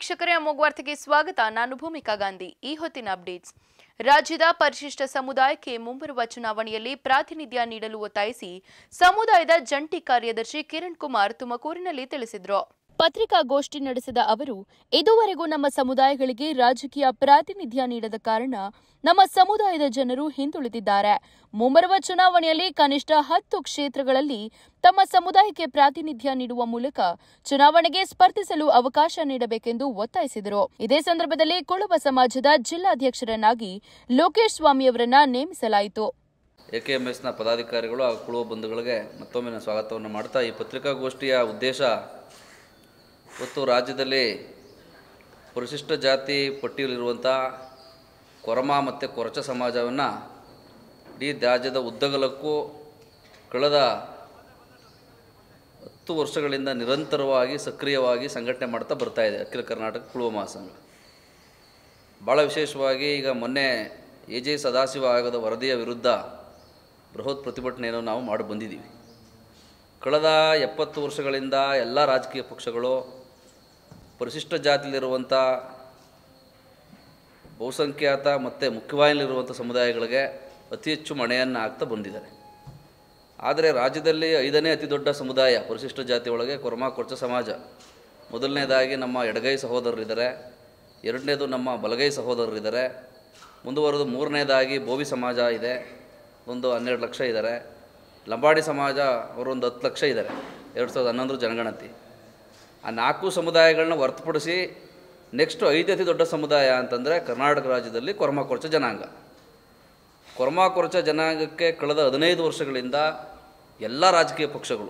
ವೀಕ್ಷಕರೇ ಅಮೋಘ ವಾರ್ತೆಗೆ ಸ್ವಾಗತ ನಾನು ಭೂಮಿಕಾ ಗಾಂಧಿ ಈ ಹೊತ್ತಿನ ಅಪ್ಡೇಟ್ಸ್ ರಾಜ್ಯದ ಪರಿಶಿಷ್ಟ ಸಮುದಾಯಕ್ಕೆ ಮುಂಬರುವ ಚುನಾವಣೆಯಲ್ಲಿ ಪ್ರಾತಿನಿಧ್ಯ ನೀಡಲು ಒತ್ತಾಯಿಸಿ ಸಮುದಾಯದ ಜಂಟಿ ಕಾರ್ಯದರ್ಶಿ ಕಿರಣ್ ಕುಮಾರ್ ತುಮಕೂರಿನಲ್ಲಿ ತಿಳಿಸಿದರು ಪತ್ರಿಕಾಗೋಷ್ಠಿ ನಡೆಸಿದ ಅವರು ಇದುವರೆಗೂ ನಮ್ಮ ಸಮುದಾಯಗಳಿಗೆ ರಾಜಕೀಯ ಪ್ರಾತಿನಿಧ್ಯ ನೀಡದ ಕಾರಣ ನಮ್ಮ ಸಮುದಾಯದ ಜನರು ಹಿಂದುಳಿದಿದ್ದಾರೆ ಮುಂಬರುವ ಚುನಾವಣೆಯಲ್ಲಿ ಕನಿಷ್ಠ ಹತ್ತು ಕ್ಷೇತ್ರಗಳಲ್ಲಿ ತಮ್ಮ ಸಮುದಾಯಕ್ಕೆ ಪ್ರಾತಿನಿಧ್ಯ ನೀಡುವ ಮೂಲಕ ಚುನಾವಣೆಗೆ ಸ್ಪರ್ಧಿಸಲು ಅವಕಾಶ ನೀಡಬೇಕೆಂದು ಒತ್ತಾಯಿಸಿದರು ಇದೇ ಸಂದರ್ಭದಲ್ಲಿ ಕುಳುಬ ಸಮಾಜದ ಜಿಲ್ಲಾಧ್ಯಕ್ಷರನ್ನಾಗಿ ಲೋಕೇಶ್ ಸ್ವಾಮಿಯವರನ್ನ ನೇಮಿಸಲಾಯಿತು ಎ ಕೆ ಎಮ್ ಎಸ್ನ ಪದಾಧಿಕಾರಿಗಳು ಹಾಗೂ ಕುಳುವ ಬಂಧುಗಳಿಗೆ ಮತ್ತೊಮ್ಮೆ ನಾನು ಸ್ವಾಗತವನ್ನು ಮಾಡ್ತಾ ಈ ಪತ್ರಿಕಾಗೋಷ್ಠಿಯ ಉದ್ದೇಶ ಇವತ್ತು ರಾಜ್ಯದಲ್ಲಿ ಪರಿಶಿಷ್ಟ ಜಾತಿ ಪಟ್ಟಿಯಲ್ಲಿರುವಂಥ ಕೊರಮ ಮತ್ತು ಕೊರಚ ಸಮಾಜವನ್ನು ಇಡೀ ರಾಜ್ಯದ ಉದ್ದಗಲಕ್ಕೂ ಕಳೆದ ಹತ್ತು ವರ್ಷಗಳಿಂದ ನಿರಂತರವಾಗಿ ಸಕ್ರಿಯವಾಗಿ ಸಂಘಟನೆ ಮಾಡ್ತಾ ಬರ್ತಾ ಇದೆ ಅಖಿಲ ಕರ್ನಾಟಕ ಕುಳುವ ಮಹಾಸಂಘ ಭಾಳ ವಿಶೇಷವಾಗಿ ಈಗ ಮೊನ್ನೆ ಎ ಜೆ ಸದಾಶಿವ ಆಯೋಗದ ವರದಿಯ ವಿರುದ್ಧ ಬೃಹತ್ ಪ್ರತಿಭಟನೆಯನ್ನು ನಾವು ಮಾಡಿ ಬಂದಿದ್ದೀವಿ ಕಳೆದ ಎಪ್ಪತ್ತು ವರ್ಷಗಳಿಂದ ಎಲ್ಲ ರಾಜಕೀಯ ಪಕ್ಷಗಳು ಪರಿಶಿಷ್ಟ ಜಾತಿಯಲ್ಲಿರುವಂಥ ಬಹುಸಂಖ್ಯಾತ ಮತ್ತು ಮುಖ್ಯವಾಹಿನಿಯಲ್ಲಿರುವಂಥ ಸಮುದಾಯಗಳಿಗೆ ಅತಿ ಹೆಚ್ಚು ಮಣೆಯನ್ನು ಹಾಕ್ತಾ ಬಂದಿದ್ದಾರೆ ಆದರೆ ರಾಜ್ಯದಲ್ಲಿ ಐದನೇ ಅತಿ ದೊಡ್ಡ ಸಮುದಾಯ ಪರಿಶಿಷ್ಟ ಜಾತಿ ಒಳಗೆ ಕೊರಮ ಕೊರ್ಚ ಸಮಾಜ ಮೊದಲನೇದಾಗಿ ನಮ್ಮ ಎಡಗೈ ಸಹೋದರರಿದ್ದಾರೆ ಎರಡನೇದು ನಮ್ಮ ಬಲಗೈ ಸಹೋದರರಿದ್ದಾರೆ ಮುಂದುವರೆದು ಮೂರನೇದಾಗಿ ಬೋವಿ ಸಮಾಜ ಇದೆ ಒಂದು ಹನ್ನೆರಡು ಲಕ್ಷ ಇದ್ದಾರೆ ಲಂಬಾಡಿ ಸಮಾಜ ಅವರೊಂದು ಹತ್ತು ಲಕ್ಷ ಇದ್ದಾರೆ ಎರಡು ಸಾವಿರದ ಹನ್ನೊಂದರ ಜನಗಣತಿ ಆ ನಾಲ್ಕು ಸಮುದಾಯಗಳನ್ನ ಹೊರತುಪಡಿಸಿ ನೆಕ್ಸ್ಟು ಐದು ಅತಿ ದೊಡ್ಡ ಸಮುದಾಯ ಅಂತಂದರೆ ಕರ್ನಾಟಕ ರಾಜ್ಯದಲ್ಲಿ ಕೊರಮ ಕೊರಚ ಜನಾಂಗ ಕೊರಮ ಕೊರಚ ಜನಾಂಗಕ್ಕೆ ಕಳೆದ ಹದಿನೈದು ವರ್ಷಗಳಿಂದ ಎಲ್ಲ ರಾಜಕೀಯ ಪಕ್ಷಗಳು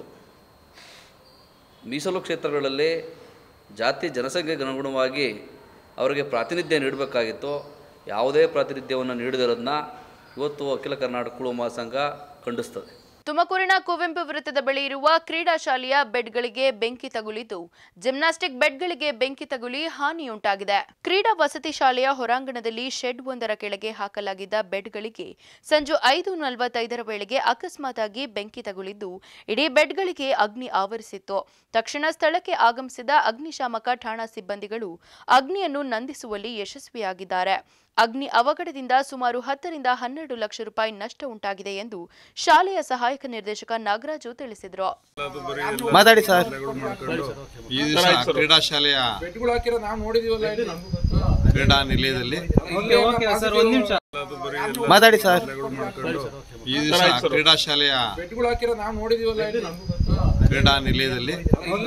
ಮೀಸಲು ಕ್ಷೇತ್ರಗಳಲ್ಲಿ ಜಾತಿ ಜನಸಂಖ್ಯೆಗೆ ಅನುಗುಣವಾಗಿ ಅವರಿಗೆ ಪ್ರಾತಿನಿಧ್ಯ ನೀಡಬೇಕಾಗಿತ್ತು ಯಾವುದೇ ಪ್ರಾತಿನಿಧ್ಯವನ್ನು ನೀಡದಿರೋದನ್ನ ಇವತ್ತು ಅಖಿಲ ಕರ್ನಾಟಕ ಕುಳು ಮಹಾಸಂಘ ಖಂಡಿಸ್ತದೆ ತುಮಕೂರಿನ ಕುವೆಂಪು ವೃತ್ತದ ಬಳಿ ಇರುವ ಕ್ರೀಡಾ ಶಾಲೆಯ ಬೆಡ್ಗಳಿಗೆ ಬೆಂಕಿ ತಗುಲಿದ್ದು ಜಿಮ್ನಾಸ್ಟಿಕ್ ಬೆಡ್ಗಳಿಗೆ ಬೆಂಕಿ ತಗುಲಿ ಹಾನಿಯುಂಟಾಗಿದೆ ಕ್ರೀಡಾ ವಸತಿ ಶಾಲೆಯ ಹೊರಾಂಗಣದಲ್ಲಿ ಶೆಡ್ ಒಂದರ ಕೆಳಗೆ ಹಾಕಲಾಗಿದ್ದ ಬೆಡ್ಗಳಿಗೆ ಸಂಜೆ ಐದು ನಲವತ್ತೈದರ ವೇಳೆಗೆ ಅಕಸ್ಮಾತಾಗಿ ಬೆಂಕಿ ತಗುಲಿದ್ದು ಇಡೀ ಬೆಡ್ಗಳಿಗೆ ಅಗ್ನಿ ಆವರಿಸಿತ್ತು ತಕ್ಷಣ ಸ್ಥಳಕ್ಕೆ ಆಗಮಿಸಿದ ಅಗ್ನಿಶಾಮಕ ಠಾಣಾ ಸಿಬ್ಬಂದಿಗಳು ಅಗ್ನಿಯನ್ನು ನಂದಿಸುವಲ್ಲಿ ಯಶಸ್ವಿಯಾಗಿದ್ದಾರೆ ಅಗ್ನಿ ಅವಘಡದಿಂದ ಸುಮಾರು ಹತ್ತರಿಂದ ಹನ್ನೆರಡು ಲಕ್ಷ ರೂಪಾಯಿ ನಷ್ಟ ಉಂಟಾಗಿದೆ ಎಂದು ಶಾಲೆಯ ಸಹಾಯಕ ನಿರ್ದೇಶಕ ನಾಗರಾಜು ತಿಳಿಸಿದರು ಮಾತಾಡಿ ಸರ್ ಈ ದಿವಸ ಕ್ರೀಡಾ ಶಾಲೆಯ ಬೆಡ್ಗಳು ಹಾಕಿರೋ ನಾವು ನೋಡಿದೀವಲ್ಲ ಇಲ್ಲಿ ಕ್ರೀಡಾ ನಿಲಯದಲ್ಲಿ ಮಾತಾಡಿ ಸರ್ ಈ ದಿವಸ ಕ್ರೀಡಾ ಶಾಲೆಯ ಬೆಡ್ಗಳು ಹಾಕಿರೋ ನಾವು ನೋಡಿದೀವಲ್ಲ ಇಲ್ಲಿ ಕ್ರೀಡಾ ನಿಲಯದಲ್ಲಿ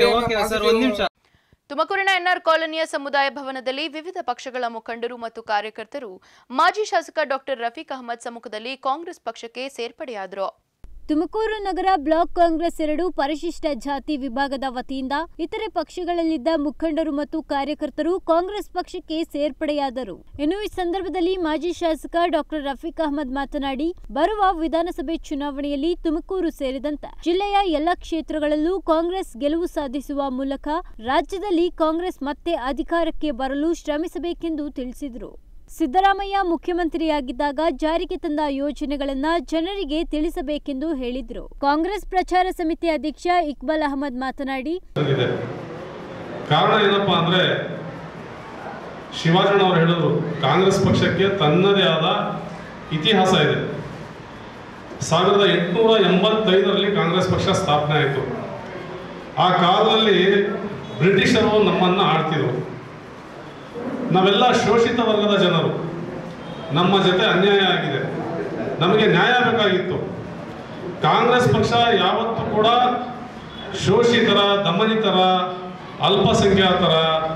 ತುಮಕೂರಿನ ಎನ್ಆರ್ ಕಾಲೋನಿಯ ಸಮುದಾಯ ಭವನದಲ್ಲಿ ವಿವಿಧ ಪಕ್ಷಗಳ ಮುಖಂಡರು ಮತ್ತು ಕಾರ್ಯಕರ್ತರು ಮಾಜಿ ಶಾಸಕ ಡಾಕ್ಟರ್ ರಫೀಕ್ ಅಹಮದ್ ಸಮ್ಮುಖದಲ್ಲಿ ಕಾಂಗ್ರೆಸ್ ಪಕ್ಷಕ್ಕೆ ಸೇರ್ಪಡೆಯಾದರು ತುಮಕೂರು ನಗರ ಬ್ಲಾಕ್ ಕಾಂಗ್ರೆಸ್ ಎರಡು ಪರಿಶಿಷ್ಟ ಜಾತಿ ವಿಭಾಗದ ವತಿಯಿಂದ ಇತರೆ ಪಕ್ಷಗಳಲ್ಲಿದ್ದ ಮುಖಂಡರು ಮತ್ತು ಕಾರ್ಯಕರ್ತರು ಕಾಂಗ್ರೆಸ್ ಪಕ್ಷಕ್ಕೆ ಸೇರ್ಪಡೆಯಾದರು ಇನ್ನು ಈ ಸಂದರ್ಭದಲ್ಲಿ ಮಾಜಿ ಶಾಸಕ ಡಾಕ್ಟರ್ ರಫೀಕ್ ಅಹಮದ್ ಮಾತನಾಡಿ ಬರುವ ವಿಧಾನಸಭೆ ಚುನಾವಣೆಯಲ್ಲಿ ತುಮಕೂರು ಸೇರಿದಂತೆ ಜಿಲ್ಲೆಯ ಎಲ್ಲ ಕ್ಷೇತ್ರಗಳಲ್ಲೂ ಕಾಂಗ್ರೆಸ್ ಗೆಲುವು ಸಾಧಿಸುವ ಮೂಲಕ ರಾಜ್ಯದಲ್ಲಿ ಕಾಂಗ್ರೆಸ್ ಮತ್ತೆ ಅಧಿಕಾರಕ್ಕೆ ಬರಲು ಶ್ರಮಿಸಬೇಕೆಂದು ತಿಳಿಸಿದರು ಸಿದ್ದರಾಮಯ್ಯ ಮುಖ್ಯಮಂತ್ರಿಯಾಗಿದ್ದಾಗ ಜಾರಿಗೆ ತಂದ ಯೋಜನೆಗಳನ್ನ ಜನರಿಗೆ ತಿಳಿಸಬೇಕೆಂದು ಹೇಳಿದ್ರು ಕಾಂಗ್ರೆಸ್ ಪ್ರಚಾರ ಸಮಿತಿ ಅಧ್ಯಕ್ಷ ಇಕ್ಬಾಲ್ ಅಹಮದ್ ಮಾತನಾಡಿ ಇದೆ ಕಾರಣ ಏನಪ್ಪಾ ಅಂದ್ರೆ ಶಿವಾಜಣ್ಣವರು ಹೇಳಿದ್ರು ಕಾಂಗ್ರೆಸ್ ಪಕ್ಷಕ್ಕೆ ತನ್ನದೇ ಆದ ಇತಿಹಾಸ ಇದೆ ಸಾವಿರದ ಎಂಟುನೂರ ಎಂಬತ್ತೈದರಲ್ಲಿ ಕಾಂಗ್ರೆಸ್ ಪಕ್ಷ ಸ್ಥಾಪನೆ ಆಯಿತು ಆ ಕಾಲದಲ್ಲಿ ಬ್ರಿಟಿಷರು ನಮ್ಮನ್ನು ಆಳ್ತಿದ್ರು ನಾವೆಲ್ಲ ಶೋಷಿತ ವರ್ಗದ ಜನರು ನಮ್ಮ ಜೊತೆ ಅನ್ಯಾಯ ಆಗಿದೆ ನಮಗೆ ನ್ಯಾಯ ಬೇಕಾಗಿತ್ತು ಕಾಂಗ್ರೆಸ್ ಪಕ್ಷ ಯಾವತ್ತೂ ಕೂಡ ಶೋಷಿತರ ದಮನಿತರ ಅಲ್ಪಸಂಖ್ಯಾತರ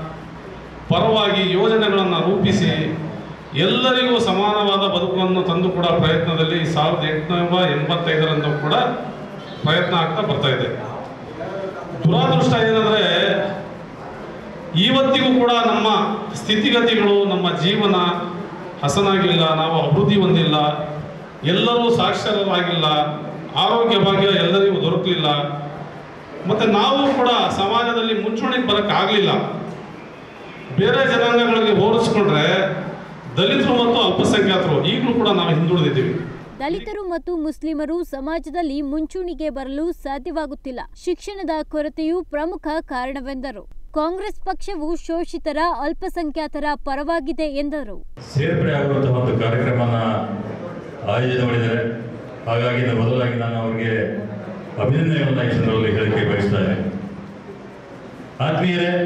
ಪರವಾಗಿ ಯೋಜನೆಗಳನ್ನು ರೂಪಿಸಿ ಎಲ್ಲರಿಗೂ ಸಮಾನವಾದ ಬದುಕನ್ನು ತಂದು ಕೂಡ ಪ್ರಯತ್ನದಲ್ಲಿ ಸಾವಿರದ ಎಂಟುನೂರ ಎಂಬತ್ತೈದರಂದು ಕೂಡ ಪ್ರಯತ್ನ ಆಗ್ತಾ ಬರ್ತಾ ಇದೆ ದುರಾದೃಷ್ಟ ಏನಂದ್ರೆ ಇವತ್ತಿಗೂ ಕೂಡ ನಮ್ಮ ಸ್ಥಿತಿಗತಿಗಳು ನಮ್ಮ ಜೀವನ ಹಸನಾಗಿಲ್ಲ ನಾವು ಅಭಿವೃದ್ಧಿ ಹೊಂದಿಲ್ಲ ಎಲ್ಲರೂ ಸಾಕ್ಷರರಾಗಿಲ್ಲ ಆರೋಗ್ಯ ಭಾಗ್ಯ ಎಲ್ಲರಿಗೂ ದೊರಕಲಿಲ್ಲ ಮತ್ತು ನಾವು ಕೂಡ ಸಮಾಜದಲ್ಲಿ ಮುಂಚೂಣಿಗೆ ಬರೋಕ್ಕಾಗಲಿಲ್ಲ ಬೇರೆ ಜನಾಂಗಗಳಿಗೆ ಹೋಲಿಸ್ಕೊಂಡ್ರೆ ದಲಿತರು ಮತ್ತು ಅಲ್ಪಸಂಖ್ಯಾತರು ಈಗಲೂ ಕೂಡ ನಾವು ಹಿಂದುಳಿದಿದ್ದೀವಿ ದಲಿತರು ಮತ್ತು ಮುಸ್ಲಿಮರು ಸಮಾಜದಲ್ಲಿ ಮುಂಚೂಣಿಗೆ ಬರಲು ಸಾಧ್ಯವಾಗುತ್ತಿಲ್ಲ ಶಿಕ್ಷಣದ ಕೊರತೆಯೂ ಪ್ರಮುಖ ಕಾರಣವೆಂದರು ಕಾಂಗ್ರೆಸ್ ಪಕ್ಷವು ಶೋಷಿತರ ಅಲ್ಪಸಂಖ್ಯಾತರ ಪರವಾಗಿದೆ ಎಂದರು ಸೇರ್ಪಡೆ ಆಗುವಂತಹ ಒಂದು ಕಾರ್ಯಕ್ರಮನ ಆಯೋಜನೆ ಮಾಡಿದ್ದಾರೆ ಹಾಗಾಗಿ ನಾನು ಮೊದಲಾಗಿ ನಾನು ಅವರಿಗೆ ಅಭಿನಂದನೆಗಳನ್ನು ಈ ಸಂದರ್ಭದಲ್ಲಿ ಹೇಳಕ್ಕೆ ಬಯಸ್ತಾ ಇದ್ದೇನೆ ಆತ್ಮೀಯರೇ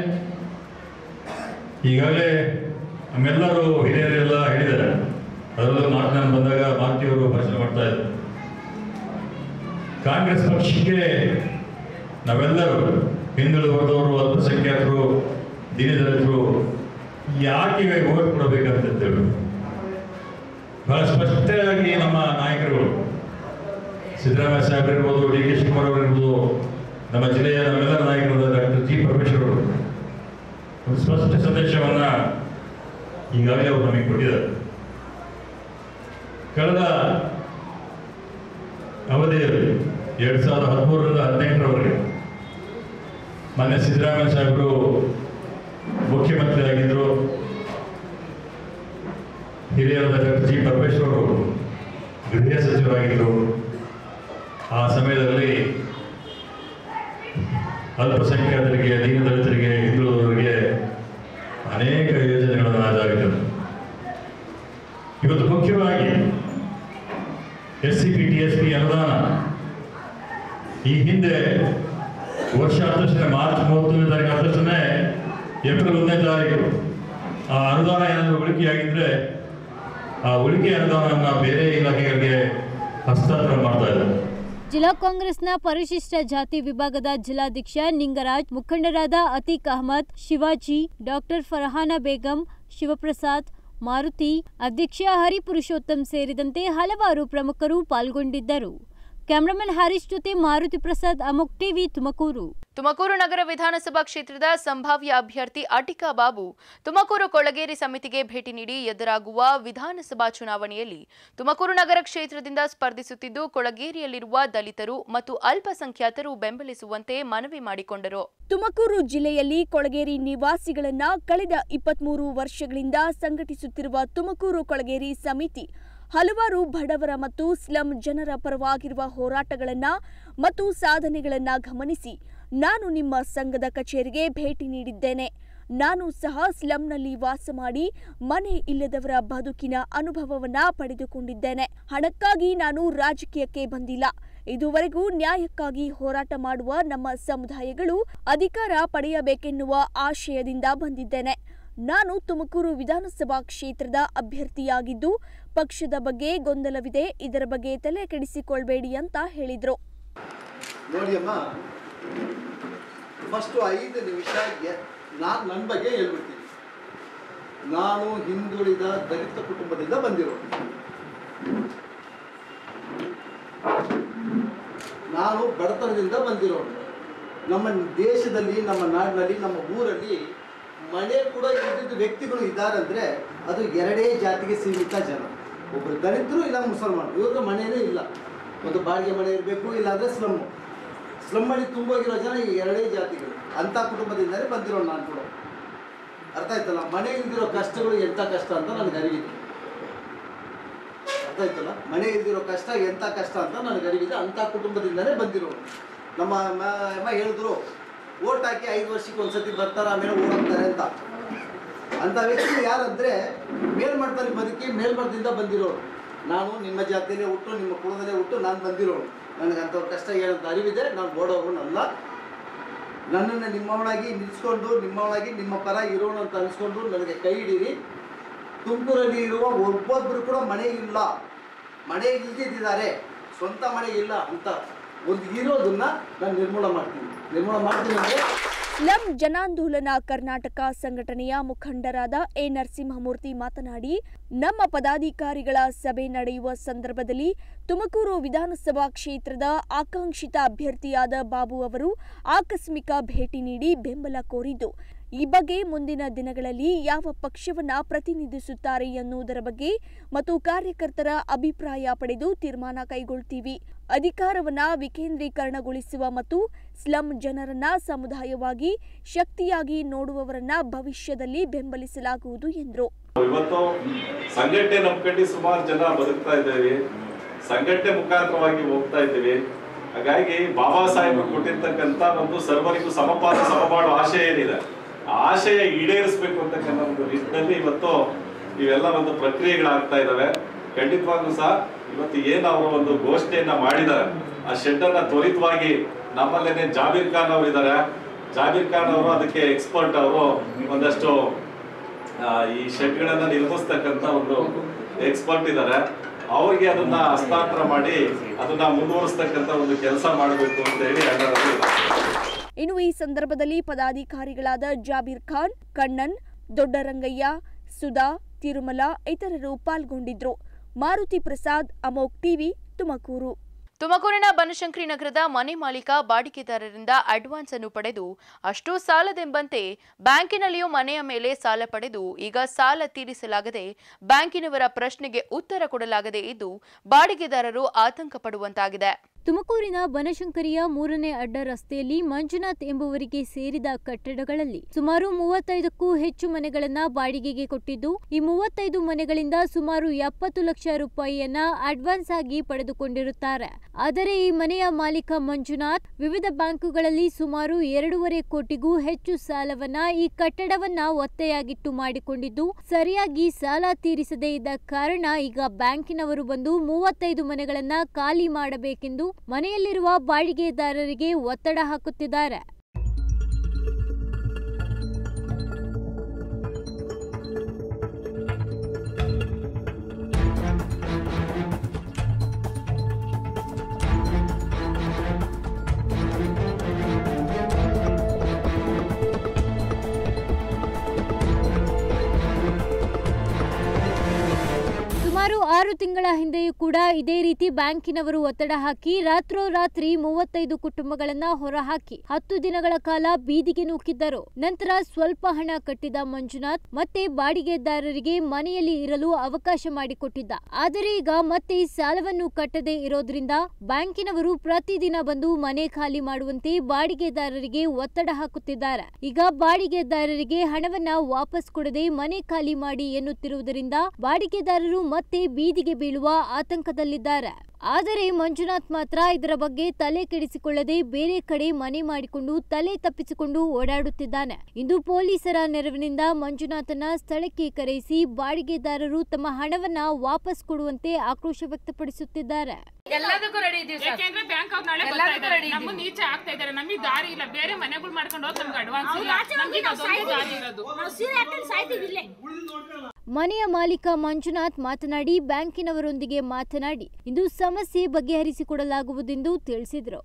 ಈಗಾಗಲೇ ನಮ್ಮೆಲ್ಲರೂ ಹಿರಿಯರೆಲ್ಲ ಹೇಳಿದ್ದಾರೆ ಅದರಲ್ಲೂ ಮಾತನಾಡಿ ಬಂದಾಗ ಮಾರುತಿಯವರು ಭಾಷಣ ಮಾಡ್ತಾ ಇದ್ದಾರೆ ಕಾಂಗ್ರೆಸ್ ಪಕ್ಷಕ್ಕೆ ನಾವೆಲ್ಲರೂ ಹಿಂದುಳಿದ ವರ್ಗದವರು ಅಲ್ಪಸಂಖ್ಯಾತರು ದೀನದಲಿತರು ಯಾಕೆ ಓಟ್ ಕೊಡಬೇಕಂತೇಳಿ ಬಹಳ ಸ್ಪಷ್ಟವಾಗಿ ನಮ್ಮ ನಾಯಕರುಗಳು ಸಿದ್ದರಾಮಯ್ಯ ಸಾಹೇಬ್ ಇರ್ಬೋದು ಡಿ ಕೆ ಶಿವಕುಮಾರ್ ಅವರು ಇರ್ಬೋದು ನಮ್ಮ ಜಿಲ್ಲೆಯ ನಮ್ಮೆಲ್ಲರ ನಾಯಕರಾದ ಡಾಕ್ಟರ್ ಜಿ ಪರಮೇಶ್ವರ್ ಅವರು ಒಂದು ಸ್ಪಷ್ಟ ಸಂದೇಶವನ್ನ ಈಗಾಗಲೇ ಅವರು ನಮಗೆ ಕೊಟ್ಟಿದ್ದಾರೆ ಕಳೆದ ಅವಧಿಯಲ್ಲಿ ಎರಡ್ ಸಾವಿರದ ಹದಿಮೂರರಿಂದ ಹದಿನೆಂಟರವರೆಗೆ ಮಾನ್ಯ ಸಿದ್ದರಾಮಯ್ಯ ಸಾಹೇಬರು ಮುಖ್ಯಮಂತ್ರಿ ಆಗಿದ್ದರು ಹಿರಿಯರಾದ ಡಾಕ್ಟರ್ ಜಿ ಪರಮೇಶ್ವರ್ ಅವರು ಗೃಹ ಸಚಿವರಾಗಿದ್ದರು ಆ ಸಮಯದಲ್ಲಿ ಅಲ್ಪಸಂಖ್ಯಾತರಿಗೆ ದೀನದಲಿತರಿಗೆ ಹಿಂದುಳಿದವರಿಗೆ ಅನೇಕ ಯೋಜನೆಗಳನ್ನು ಜಾರಿತಂದರು ಇವತ್ತು ಮುಖ್ಯವಾಗಿ S C P T S P ಅನುದಾನ ಈ ಹಿಂದೆ ವರ್ಷ ಆದ ತಕ್ಷಣ ಮಾರ್ಚ್ ಮೂವತ್ತೊಂದನೇ ತಾರೀಕು ಆದ ತಕ್ಷಣ ಏಪ್ರಿಲ್ ಒಂದನೇ ತಾರೀಕು ಆ ಅನುದಾನ ಏನಾದರೂ ಉಳಿಕೆಯಾಗಿದ್ರೆ ಆ ಉಳಿಕೆ ಅನುದಾನವನ್ನು ಬೇರೆ ಇಲಾಖೆಗಳಿಗೆ ಹಸ್ತಾಂತರ ಮಾಡ್ತಾ ಇದ್ದಾರೆ ಜಿಲ್ಲಾ ಕಾಂಗ್ರೆಸ್ನ ಪರಿಶಿಷ್ಟ ಜಾತಿ ವಿಭಾಗದ ಜಿಲ್ಲಾಧ್ಯಕ್ಷ ನಿಂಗರಾಜ್ ಮುಖಂಡರಾದ ಅತೀಕ್ ಅಹಮದ್ ಶಿವಾಜಿ ಡಾಕ್ಟರ್ ಫರ್ಹಾನ ಬೇಗಂ ಶಿವಪ್ರಸಾದ್ ಮಾರುತಿ ಅಧ್ಯಕ್ಷ ಹರಿಪುರುಷೋತ್ತಮ್ ಸೇರಿದಂತೆ ಹಲವಾರು ಪ್ರಮುಖರು ಪಾಲ್ಗೊಂಡಿದ್ದರು ಕ್ಯಾಮರಾಮನ್ ಹರೀಶ್ ಜೊತೆ ಮಾರುತಿ ಪ್ರಸಾದ್ ಅಮುಕ್ ಟಿವಿ ತುಮಕೂರು ತುಮಕೂರು ನಗರ ವಿಧಾನಸಭಾ ಕ್ಷೇತ್ರದ ಸಂಭಾವ್ಯ ಅಭ್ಯರ್ಥಿ ಅಟಿಕಾ ಬಾಬು ತುಮಕೂರು ಕೊಳಗೇರಿ ಸಮಿತಿಗೆ ಭೇಟಿ ನೀಡಿ ಎದುರಾಗುವ ವಿಧಾನಸಭಾ ಚುನಾವಣೆಯಲ್ಲಿ ತುಮಕೂರು ನಗರ ಕ್ಷೇತ್ರದಿಂದ ಸ್ಪರ್ಧಿಸುತ್ತಿದ್ದು ಕೊಳಗೇರಿಯಲ್ಲಿರುವ ದಲಿತರು ಮತ್ತು ಅಲ್ಪಸಂಖ್ಯಾತರು ಬೆಂಬಲಿಸುವಂತೆ ಮನವಿ ಮಾಡಿಕೊಂಡರು ತುಮಕೂರು ಜಿಲ್ಲೆಯಲ್ಲಿ ಕೊಳಗೇರಿ ನಿವಾಸಿಗಳನ್ನ ಕಳೆದ ಇಪ್ಪತ್ಮೂರು ವರ್ಷಗಳಿಂದ ಸಂಘಟಿಸುತ್ತಿರುವ ತುಮಕೂರು ಕೊಳಗೇರಿ ಸಮಿತಿ ಹಲವಾರು ಬಡವರ ಮತ್ತು ಸ್ಲಂ ಜನರ ಪರವಾಗಿರುವ ಹೋರಾಟಗಳನ್ನ ಮತ್ತು ಸಾಧನೆಗಳನ್ನ ಗಮನಿಸಿ ನಾನು ನಿಮ್ಮ ಸಂಘದ ಕಚೇರಿಗೆ ಭೇಟಿ ನೀಡಿದ್ದೇನೆ ನಾನು ಸಹ ಸ್ಲಂನಲ್ಲಿ ವಾಸ ಮಾಡಿ ಮನೆ ಇಲ್ಲದವರ ಬದುಕಿನ ಅನುಭವವನ್ನ ಪಡೆದುಕೊಂಡಿದ್ದೇನೆ ಹಣಕ್ಕಾಗಿ ನಾನು ರಾಜಕೀಯಕ್ಕೆ ಬಂದಿಲ್ಲ ಇದುವರೆಗೂ ನ್ಯಾಯಕ್ಕಾಗಿ ಹೋರಾಟ ಮಾಡುವ ನಮ್ಮ ಸಮುದಾಯಗಳು ಅಧಿಕಾರ ಪಡೆಯಬೇಕೆನ್ನುವ ಆಶಯದಿಂದ ಬಂದಿದ್ದೇನೆ ನಾನು ತುಮಕೂರು ವಿಧಾನಸಭಾ ಕ್ಷೇತ್ರದ ಅಭ್ಯರ್ಥಿಯಾಗಿದ್ದು ಪಕ್ಷದ ಬಗ್ಗೆ ಗೊಂದಲವಿದೆ ಇದರ ಬಗ್ಗೆ ತಲೆ ಕೆಡಿಸಿಕೊಳ್ಬೇಡಿ ಅಂತ ಹೇಳಿದ್ರು ನೋಡಿ ಅಮ್ಮ ಫಸ್ಟು ಐದು ನಿಮಿಷ ನಾನು ನನ್ನ ಬಗ್ಗೆ ಹೇಳ್ಬಿಡ್ತೀನಿ ನಾನು ಹಿಂದುಳಿದ ದಲಿತ ಕುಟುಂಬದಿಂದ ಬಂದಿರೋದು ನಾನು ಬಡತನದಿಂದ ಬಂದಿರೋನು ನಮ್ಮ ದೇಶದಲ್ಲಿ ನಮ್ಮ ನಾಡಿನಲ್ಲಿ ನಮ್ಮ ಊರಲ್ಲಿ ಮನೆ ಕೂಡ ಇದ್ದಿದ್ದು ವ್ಯಕ್ತಿಗಳು ಇದ್ದಾರಂದ್ರೆ ಅದು ಎರಡೇ ಜಾತಿಗೆ ಸೀಮಿತ ಜನ ಒಬ್ಬರು ದಲಿತರು ಇಲ್ಲ ಮುಸಲ್ಮಾನ್ ಇವ್ರಿಗೆ ಮನೆಯೇ ಇಲ್ಲ ಒಂದು ಬಾಡಿಗೆ ಮನೆ ಇರಬೇಕು ಇಲ್ಲಾಂದ್ರೆ ಸ್ಲಮ್ಮು ಸ್ಲಮ್ಮಲ್ಲಿ ತುಂಬೋಗಿರೋ ಜನ ಈ ಎರಡೇ ಜಾತಿಗಳು ಅಂಥ ಕುಟುಂಬದಿಂದಲೇ ಬಂದಿರೋ ನಾನು ಕೂಡ ಅರ್ಥ ಆಯ್ತಲ್ಲ ಮನೆ ಇಲ್ದಿರೋ ಕಷ್ಟಗಳು ಎಂಥ ಕಷ್ಟ ಅಂತ ನನಗೆ ಅರಿವಿದೆ ಅರ್ಥ ಆಯ್ತಲ್ಲ ಮನೆ ಇಲ್ದಿರೋ ಕಷ್ಟ ಎಂಥ ಕಷ್ಟ ಅಂತ ನನಗೆ ಅರಿವಿದೆ ಅಂಥ ಕುಟುಂಬದಿಂದಲೇ ಬಂದಿರೋರು ನಮ್ಮ ಮ- ಅಮ್ಮ ಹೇಳಿದ್ರು ಓಟ್ ಹಾಕಿ ಐದು ವರ್ಷಕ್ಕೆ ಒಂದ್ಸತಿ ಬರ್ತಾರೆ ಆಮೇಲೆ ಓಡೋಗ್ತಾರೆ ಅಂತ ಅಂಥ ವ್ಯಕ್ತಿ ಯಾರಂದ್ರೆ ಮೇಲ್ಮಟ್ಟದಲ್ಲಿ ಬದುಕಿ ಮೇಲ್ಮಟ್ಟದಿಂದ ಬಂದಿರೋರು ನಾನು ನಿಮ್ಮ ಜಾತಿಯಲ್ಲೇ ಹುಟ್ಟು ನಿಮ್ಮ ಕುಲದಲ್ಲೇ ಹುಟ್ಟು ನಾನು ಬಂದಿರೋನು ನನಗೆ ಅಂಥವ್ರ ಕಷ್ಟ ಏನಂತ ಅರಿವಿದೆ ನಾನು ಓಡೋವನಲ್ಲ ನನ್ನನ್ನು ನಿಮ್ಮವನಾಗಿ ನಿಲ್ಲಿಸ್ಕೊಂಡು ನಿಮ್ಮವನಾಗಿ ನಿಮ್ಮ ಪರ ಇರೋಣ ಅಂತ ಅನಿಸ್ಕೊಂಡು ನನಗೆ ಕೈ ಹಿಡೀರಿ ತುಮಕೂರಲ್ಲಿ ಇರುವ ಒಬ್ಬೊಬ್ಬರು ಕೂಡ ಮನೆ ಇಲ್ಲ ಮನೆ ಇಲ್ದಿದ್ದಾರೆ ಸ್ವಂತ ಮನೆ ಇಲ್ಲ ಅಂತ ಒಂದು ಇರೋದನ್ನ ನಾನು ನಿರ್ಮೂಲ ಮಾಡ್ತೀನಿ ನಿರ್ಮೂಲ ಮಾಡ್ತೀನಿ ಅಂದರೆ ಸ್ಲಂ ಜನಾಂದೋಲನ ಕರ್ನಾಟಕ ಸಂಘಟನೆಯ ಮುಖಂಡರಾದ ಎ ನರಸಿಂಹಮೂರ್ತಿ ಮಾತನಾಡಿ ನಮ್ಮ ಪದಾಧಿಕಾರಿಗಳ ಸಭೆ ನಡೆಯುವ ಸಂದರ್ಭದಲ್ಲಿ ತುಮಕೂರು ವಿಧಾನಸಭಾ ಕ್ಷೇತ್ರದ ಆಕಾಂಕ್ಷಿತ ಅಭ್ಯರ್ಥಿಯಾದ ಬಾಬು ಅವರು ಆಕಸ್ಮಿಕ ಭೇಟಿ ನೀಡಿ ಬೆಂಬಲ ಕೋರಿದ್ದು ಈ ಬಗ್ಗೆ ಮುಂದಿನ ದಿನಗಳಲ್ಲಿ ಯಾವ ಪಕ್ಷವನ್ನ ಪ್ರತಿನಿಧಿಸುತ್ತಾರೆ ಎನ್ನುವುದರ ಬಗ್ಗೆ ಮತ್ತು ಕಾರ್ಯಕರ್ತರ ಅಭಿಪ್ರಾಯ ಪಡೆದು ತೀರ್ಮಾನ ಕೈಗೊಳ್ತೀವಿ ಅಧಿಕಾರವನ್ನ ವಿಕೇಂದ್ರೀಕರಣಗೊಳಿಸುವ ಮತ್ತು ಸ್ಲಂ ಜನರನ್ನ ಸಮುದಾಯವಾಗಿ ಶಕ್ತಿಯಾಗಿ ನೋಡುವವರನ್ನ ಭವಿಷ್ಯದಲ್ಲಿ ಬೆಂಬಲಿಸಲಾಗುವುದು ಎಂದರು ಇವತ್ತು ಸಂಘಟನೆ ನಂಬ್ಕೊಂಡು ಸುಮಾರು ಜನ ಬದುಕ್ತಾ ಇದ್ದೇವೆ ಸಂಘಟನೆ ಮುಖಾಂತರವಾಗಿ ಹೋಗ್ತಾ ಇದ್ದೀವಿ ಹಾಗಾಗಿ ಬಾಬಾ ಸಾಹೇಬರು ಕೊಟ್ಟಿರ್ತಕ್ಕಂಥ ಒಂದು ಸರ್ವರಿಗೂ ಸಮಪಾದ ಸಮಬಾಳು ಆಶಯ ಏನಿದೆ ಆ ಆಶಯ ಈಡೇರಿಸಬೇಕು ಅಂತಕ್ಕಂಥ ಒಂದು ನಿಟ್ಟಿನಲ್ಲಿ ಇವತ್ತು ಇವೆಲ್ಲ ಒಂದು ಪ್ರಕ್ರಿಯೆಗಳಾಗ್ತಾ ಇದಾವೆ ಖಂಡಿತವಾಗ್ಲೂ ಸಹ ಇವತ್ತು ಏನು ಅವರು ಒಂದು ಘೋಷಣೆಯನ್ನ ಮಾಡಿದ್ದಾರೆ ಆ ಶೆಡ್ ಅನ್ನ ತ್ವರಿತವಾಗಿ ನಮ್ಮಲ್ಲೇನೆ ಜಾಬೀರ್ ಖಾನ್ ಅವರು ಇದ್ದಾರೆ ಜಾಬೀರ್ ಖಾನ್ ಅವರು ಅದಕ್ಕೆ ಎಕ್ಸ್ಪರ್ಟ್ ಅವರು ಒಂದಷ್ಟು ಆ, ಈ ಶೆಡ್ಗಳನ್ನ ನಿರ್ಮಿಸ್ತಕ್ಕಂತ ಒಂದು ಎಕ್ಸ್ಪರ್ಟ್ ಇದ್ದಾರೆ ಅವ್ರಿಗೆ ಅದನ್ನ ಹಸ್ತಾಂತರ ಮಾಡಿ ಅದನ್ನ ಮುಂದುವರಿಸ್ತಕ್ಕಂತ ಒಂದು ಕೆಲಸ ಮಾಡಬೇಕು ಅಂತ ಹೇಳಿ ಎಲ್ಲರಲ್ಲಿ ಇನ್ನು ಈ ಸಂದರ್ಭದಲ್ಲಿ ಪದಾಧಿಕಾರಿಗಳಾದ ಜಾಬೀರ್ ಖಾನ್ ಕಣ್ಣನ್ ದೊಡ್ಡರಂಗಯ್ಯ ಸುಧಾ ತಿರುಮಲ ಇತರರು ಪಾಲ್ಗೊಂಡಿದ್ರು ಮಾರುತಿ ಪ್ರಸಾದ್ ಅಮೋಕ್ ಟಿವಿ ತುಮಕೂರು ತುಮಕೂರಿನ ಬನಶಂಕರಿ ನಗರದ ಮನೆ ಮಾಲೀಕ ಬಾಡಿಗೆದಾರರಿಂದ ಅಡ್ವಾನ್ಸ್ ಅನ್ನು ಪಡೆದು ಅಷ್ಟು ಸಾಲದೆಂಬಂತೆ ಬ್ಯಾಂಕಿನಲ್ಲಿಯೂ ಮನೆಯ ಮೇಲೆ ಸಾಲ ಪಡೆದು ಈಗ ಸಾಲ ತೀರಿಸಲಾಗದೆ ಬ್ಯಾಂಕಿನವರ ಪ್ರಶ್ನೆಗೆ ಉತ್ತರ ಕೊಡಲಾಗದೆ ಇದ್ದು ಬಾಡಿಗೆದಾರರು ಆತಂಕ ಪಡುವಂತಾಗಿದೆ ತುಮಕೂರಿನ ಬನಶಂಕರಿಯ ಮೂರನೇ ಅಡ್ಡ ರಸ್ತೆಯಲ್ಲಿ ಮಂಜುನಾಥ್ ಎಂಬುವರಿಗೆ ಸೇರಿದ ಕಟ್ಟಡಗಳಲ್ಲಿ ಸುಮಾರು ಮೂವತ್ತೈದಕ್ಕೂ ಹೆಚ್ಚು ಮನೆಗಳನ್ನ ಬಾಡಿಗೆಗೆ ಕೊಟ್ಟಿದ್ದು ಈ ಮೂವತ್ತೈದು ಮನೆಗಳಿಂದ ಸುಮಾರು ಎಪ್ಪತ್ತು ಲಕ್ಷ ರೂಪಾಯಿಯನ್ನ ಅಡ್ವಾನ್ಸ್ ಆಗಿ ಪಡೆದುಕೊಂಡಿರುತ್ತಾರೆ ಆದರೆ ಈ ಮನೆಯ ಮಾಲೀಕ ಮಂಜುನಾಥ್ ವಿವಿಧ ಬ್ಯಾಂಕುಗಳಲ್ಲಿ ಸುಮಾರು ಎರಡೂವರೆ ಕೋಟಿಗೂ ಹೆಚ್ಚು ಸಾಲವನ್ನ ಈ ಕಟ್ಟಡವನ್ನ ಒತ್ತೆಯಾಗಿಟ್ಟು ಮಾಡಿಕೊಂಡಿದ್ದು ಸರಿಯಾಗಿ ಸಾಲ ತೀರಿಸದೇ ಇದ್ದ ಕಾರಣ ಈಗ ಬ್ಯಾಂಕಿನವರು ಬಂದು ಮೂವತ್ತೈದು ಮನೆಗಳನ್ನ ಖಾಲಿ ಮಾಡಬೇಕೆಂದು ಮನೆಯಲ್ಲಿರುವ ಬಾಡಿಗೆದಾರರಿಗೆ ಒತ್ತಡ ಹಾಕುತ್ತಿದ್ದಾರೆ ಸುಮಾರು ಆರು ತಿಂಗಳ ಹಿಂದೆಯೂ ಕೂಡ ಇದೇ ರೀತಿ ಬ್ಯಾಂಕಿನವರು ಒತ್ತಡ ಹಾಕಿ ರಾತ್ರೋರಾತ್ರಿ ಮೂವತ್ತೈದು ಕುಟುಂಬಗಳನ್ನ ಹೊರಹಾಕಿ ಹತ್ತು ದಿನಗಳ ಕಾಲ ಬೀದಿಗೆ ನೂಕಿದ್ದರು ನಂತರ ಸ್ವಲ್ಪ ಹಣ ಕಟ್ಟಿದ ಮಂಜುನಾಥ್ ಮತ್ತೆ ಬಾಡಿಗೆದಾರರಿಗೆ ಮನೆಯಲ್ಲಿ ಇರಲು ಅವಕಾಶ ಮಾಡಿಕೊಟ್ಟಿದ್ದ ಆದರೆ ಈಗ ಮತ್ತೆ ಸಾಲವನ್ನು ಕಟ್ಟದೆ ಇರೋದ್ರಿಂದ ಬ್ಯಾಂಕಿನವರು ಪ್ರತಿದಿನ ಬಂದು ಮನೆ ಖಾಲಿ ಮಾಡುವಂತೆ ಬಾಡಿಗೆದಾರರಿಗೆ ಒತ್ತಡ ಹಾಕುತ್ತಿದ್ದಾರೆ ಈಗ ಬಾಡಿಗೆದಾರರಿಗೆ ಹಣವನ್ನ ವಾಪಸ್ ಕೊಡದೆ ಮನೆ ಖಾಲಿ ಮಾಡಿ ಎನ್ನುತ್ತಿರುವುದರಿಂದ ಬಾಡಿಗೆದಾರರು ಮತ್ತೆ ಬೀದಿಗೆ ಬೀಳುವ ಆತಂಕದಲ್ಲಿದ್ದಾರೆ ಆದರೆ ಮಂಜುನಾಥ್ ಮಾತ್ರ ಇದರ ಬಗ್ಗೆ ತಲೆ ಕೆಡಿಸಿಕೊಳ್ಳದೆ ಬೇರೆ ಕಡೆ ಮನೆ ಮಾಡಿಕೊಂಡು ತಲೆ ತಪ್ಪಿಸಿಕೊಂಡು ಓಡಾಡುತ್ತಿದ್ದಾನೆ ಇಂದು ಪೊಲೀಸರ ನೆರವಿನಿಂದ ಮಂಜುನಾಥನ ಸ್ಥಳಕ್ಕೆ ಕರೆಯಿಸಿ ಬಾಡಿಗೆದಾರರು ತಮ್ಮ ಹಣವನ್ನ ವಾಪಸ್ ಕೊಡುವಂತೆ ಆಕ್ರೋಶ ವ್ಯಕ್ತಪಡಿಸುತ್ತಿದ್ದಾರೆ ಎಲ್ಲದಕ್ಕೂ ರೆಡಿ ಇದೀವಿ ಸರ್ ಯಾಕೆಂದ್ರೆ ಬ್ಯಾಂಕ್ ಅವ್ರು ನಾಳೆ ಬರ್ತಾ ಇದ್ದಾರೆ ನಮ್ಮ ನೀಚೆ ಆಗ್ತಾ ಇದ್ದಾರೆ ನಮಗೆ ದಾರಿ ಇಲ್ಲ ಬೇರೆ ಮನೆಗಳು ಮಾಡ್ಕೊಂಡು ಹೋಗಿ ನಮ್ಗೆ ಅಡ್ವಾನ್ಸ್ ಇಲ್ಲ ನಮ್ಗೆ ಅದೊಂದೇ ದಾರಿ ಇರೋದು ಮನೆಯ ಮಾಲೀಕ ಮಂಜುನಾಥ್ ಮಾತನಾಡಿ ಬ್ಯಾಂಕಿನವರೊಂದಿಗೆ ಮಾತನಾಡಿ ಇಂದು ಸಮಸ್ಯೆ ಬಗೆಹರಿಸಿಕೊಡಲಾಗುವುದೆಂದು ತಿಳಿಸಿದರು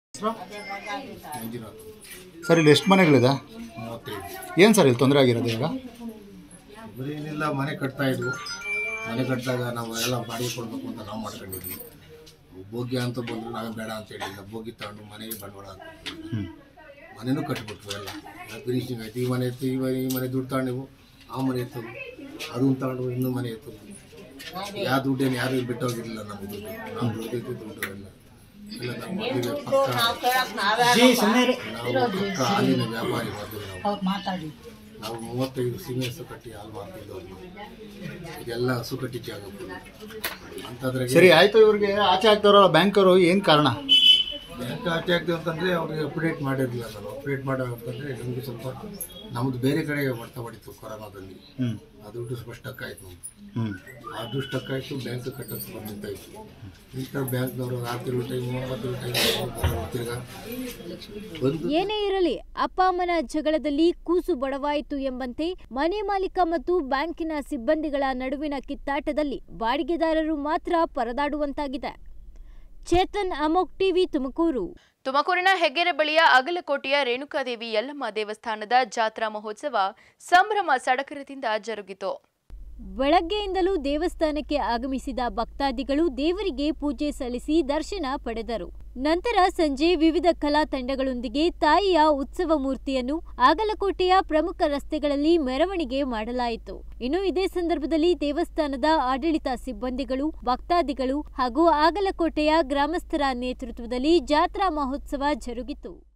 ಸರ್ ಇಲ್ಲಿ ಎಷ್ಟು ಮನೆಗಳಿದೆ ಏನು ಸರ್ ಇಲ್ಲಿ ತೊಂದರೆ ಆಗಿರೋದು ಈಗ ಏನಿಲ್ಲ ಮನೆ ಕಟ್ತಾ ಇದ್ವು ಮನೆ ಕಟ್ಟಿದಾಗ ನಾವು ಎಲ್ಲ ಬಾಡಿಗೆ ಕೊಡಬೇಕು ಅಂತ ನಾವು ಮಾಡ್ಕೊಂಡಿದ್ವಿ ಭೋಗ್ಯ ಅಂತ ಬಂದ್ರು ನಾವೇ ಬೇಡ ಅಂತ ಹೇಳಿಲ್ಲ ಭೋಗಿ ತಗೊಂಡು ಮನೆಗೆ ಬಂಡವಾಳ ಹಾಕ್ಬಿಟ್ವಿ ಮನೆನೂ ಕಟ್ಬಿಟ್ವು ಎಲ್ಲ ಫಿನಿಶಿಂಗ್ ಆಯ್ತು ಈ ಮನೆ ಎತ್ತು ಈ ಮನೆ ಈ ಮನೆ ದುಡ್ಡು ತಗೊಂಡು ಆ ಮನೆ ಎತ್ತು ಅದನ್ನ ತಗೊಂಡು ಇನ್ನೂ ಮನೆ ಎತ್ತು ಯಾವ ದುಡ್ಡೇನು ಯಾರು ಬಿಟ್ಟೋಗಿರಲಿಲ್ಲ ನಮ್ಮ ದುಡ್ಡು ನಾವು ದುಡ್ಡಿದ್ದು ದುಡ್ಡು ಎಲ್ಲ ಎಲ್ಲ ನಮ್ಮ ಮದುವೆ ಪಕ್ಕ ನಾವು ಪಕ್ಕ ಹಾಲಿನ ವ್ಯಾಪಾರಿ ಮಾಡಿದ್ವಿ ನಾವು ನಾವು ಮೂವತ್ತೈದು ಸೀಮೆ ಹಸು ಕಟ್ಟಿ ಹಾಲು ಮಾರ್ತಿದ್ದವ್ರು ಇದೆಲ್ಲ ಹಸು ಕಟ್ಟಿ ಜಾಗ ಅಂತದ್ರಾಗೆ ಸರಿ ಆಯಿತು ಇವ್ರಿಗೆ ಆಚೆ ಆಗ್ತಾರಲ್ಲ ಬ್ಯಾಂಕವರು ಏನು ಕಾರಣ ಬ್ಯಾಂಕ್ ಆಚೆ ಆಗ್ತೀವಿ ಅಂತಂದರೆ ಅವ್ರಿಗೆ ಅಪ್ಡೇಟ್ ಮಾಡಿರಲಿಲ್ಲ ನಾನು ಅಪ್ಡೇಟ್ ಮಾಡೋ ಅಂತಂದರೆ ನಮಗೆ ಸ್ವಲ್ಪ ನಮ್ಮದು ಬೇರೆ ಕಡೆ ಬರ್ತಾ ಹೊಡಿತು ಕೊರೋನಾದಲ್ಲಿ ಹ್ಞೂ ಆ ದುಡ್ಡು ಸ್ವಲ್ಪ ಸ್ಟಕ್ ಆಯ್ತು ನಮ್ದು ಹ್ಞೂ ಆ ದುಡ್ಡು ಸ್ಟಕ್ ಆಯಿತು ಬ್ಯಾಂಕ್ ಕಟ್ಟೋದು ಬಂದು ನಿಂತಾಯ್ತು ಇಂಥ ಬ್ಯಾಂಕ್ನವರು ರಾತ್ರಿ ಟೈಮ್ ಒಂಬತ್ತು ಟೈಮ್ ತಿರ್ಗಾ ಬಂದು ಏನೇ ಇರಲಿ ಅಪ್ಪ ಅಮ್ಮನ ಜಗಳದಲ್ಲಿ ಕೂಸು ಬಡವಾಯಿತು ಎಂಬಂತೆ ಮನೆ ಮಾಲೀಕ ಮತ್ತು ಬ್ಯಾಂಕಿನ ಸಿಬ್ಬಂದಿಗಳ ನಡುವಿನ ಕಿತ್ತಾಟದಲ್ಲಿ ಬಾಡಿಗೆದಾರರು ಮಾತ್ರ ಪರದಾಡುವಂತಾಗಿದೆ ಚೇತನ್ ಅಮೋಕ್ ಟಿವಿ ತುಮಕೂರು ತುಮಕೂರಿನ ಹೆಗ್ಗೆರೆ ಬಳಿಯ ಅಗಲಕೋಟೆಯ ರೇಣುಕಾದೇವಿ ಯಲ್ಲಮ್ಮ ದೇವಸ್ಥಾನದ ಜಾತ್ರಾ ಮಹೋತ್ಸವ ಸಂಭ್ರಮ ಸಡಗರದಿಂದ ಜರುಗಿತು ಬೆಳಗ್ಗೆಯಿಂದಲೂ ದೇವಸ್ಥಾನಕ್ಕೆ ಆಗಮಿಸಿದ ಭಕ್ತಾದಿಗಳು ದೇವರಿಗೆ ಪೂಜೆ ಸಲ್ಲಿಸಿ ದರ್ಶನ ಪಡೆದರು ನಂತರ ಸಂಜೆ ವಿವಿಧ ಕಲಾ ತಂಡಗಳೊಂದಿಗೆ ತಾಯಿಯ ಉತ್ಸವ ಮೂರ್ತಿಯನ್ನು ಆಗಲಕೋಟೆಯ ಪ್ರಮುಖ ರಸ್ತೆಗಳಲ್ಲಿ ಮೆರವಣಿಗೆ ಮಾಡಲಾಯಿತು ಇನ್ನು ಇದೇ ಸಂದರ್ಭದಲ್ಲಿ ದೇವಸ್ಥಾನದ ಆಡಳಿತ ಸಿಬ್ಬಂದಿಗಳು ಭಕ್ತಾದಿಗಳು ಹಾಗೂ ಆಗಲಕೋಟೆಯ ಗ್ರಾಮಸ್ಥರ ನೇತೃತ್ವದಲ್ಲಿ ಜಾತ್ರಾ ಮಹೋತ್ಸವ ಜರುಗಿತು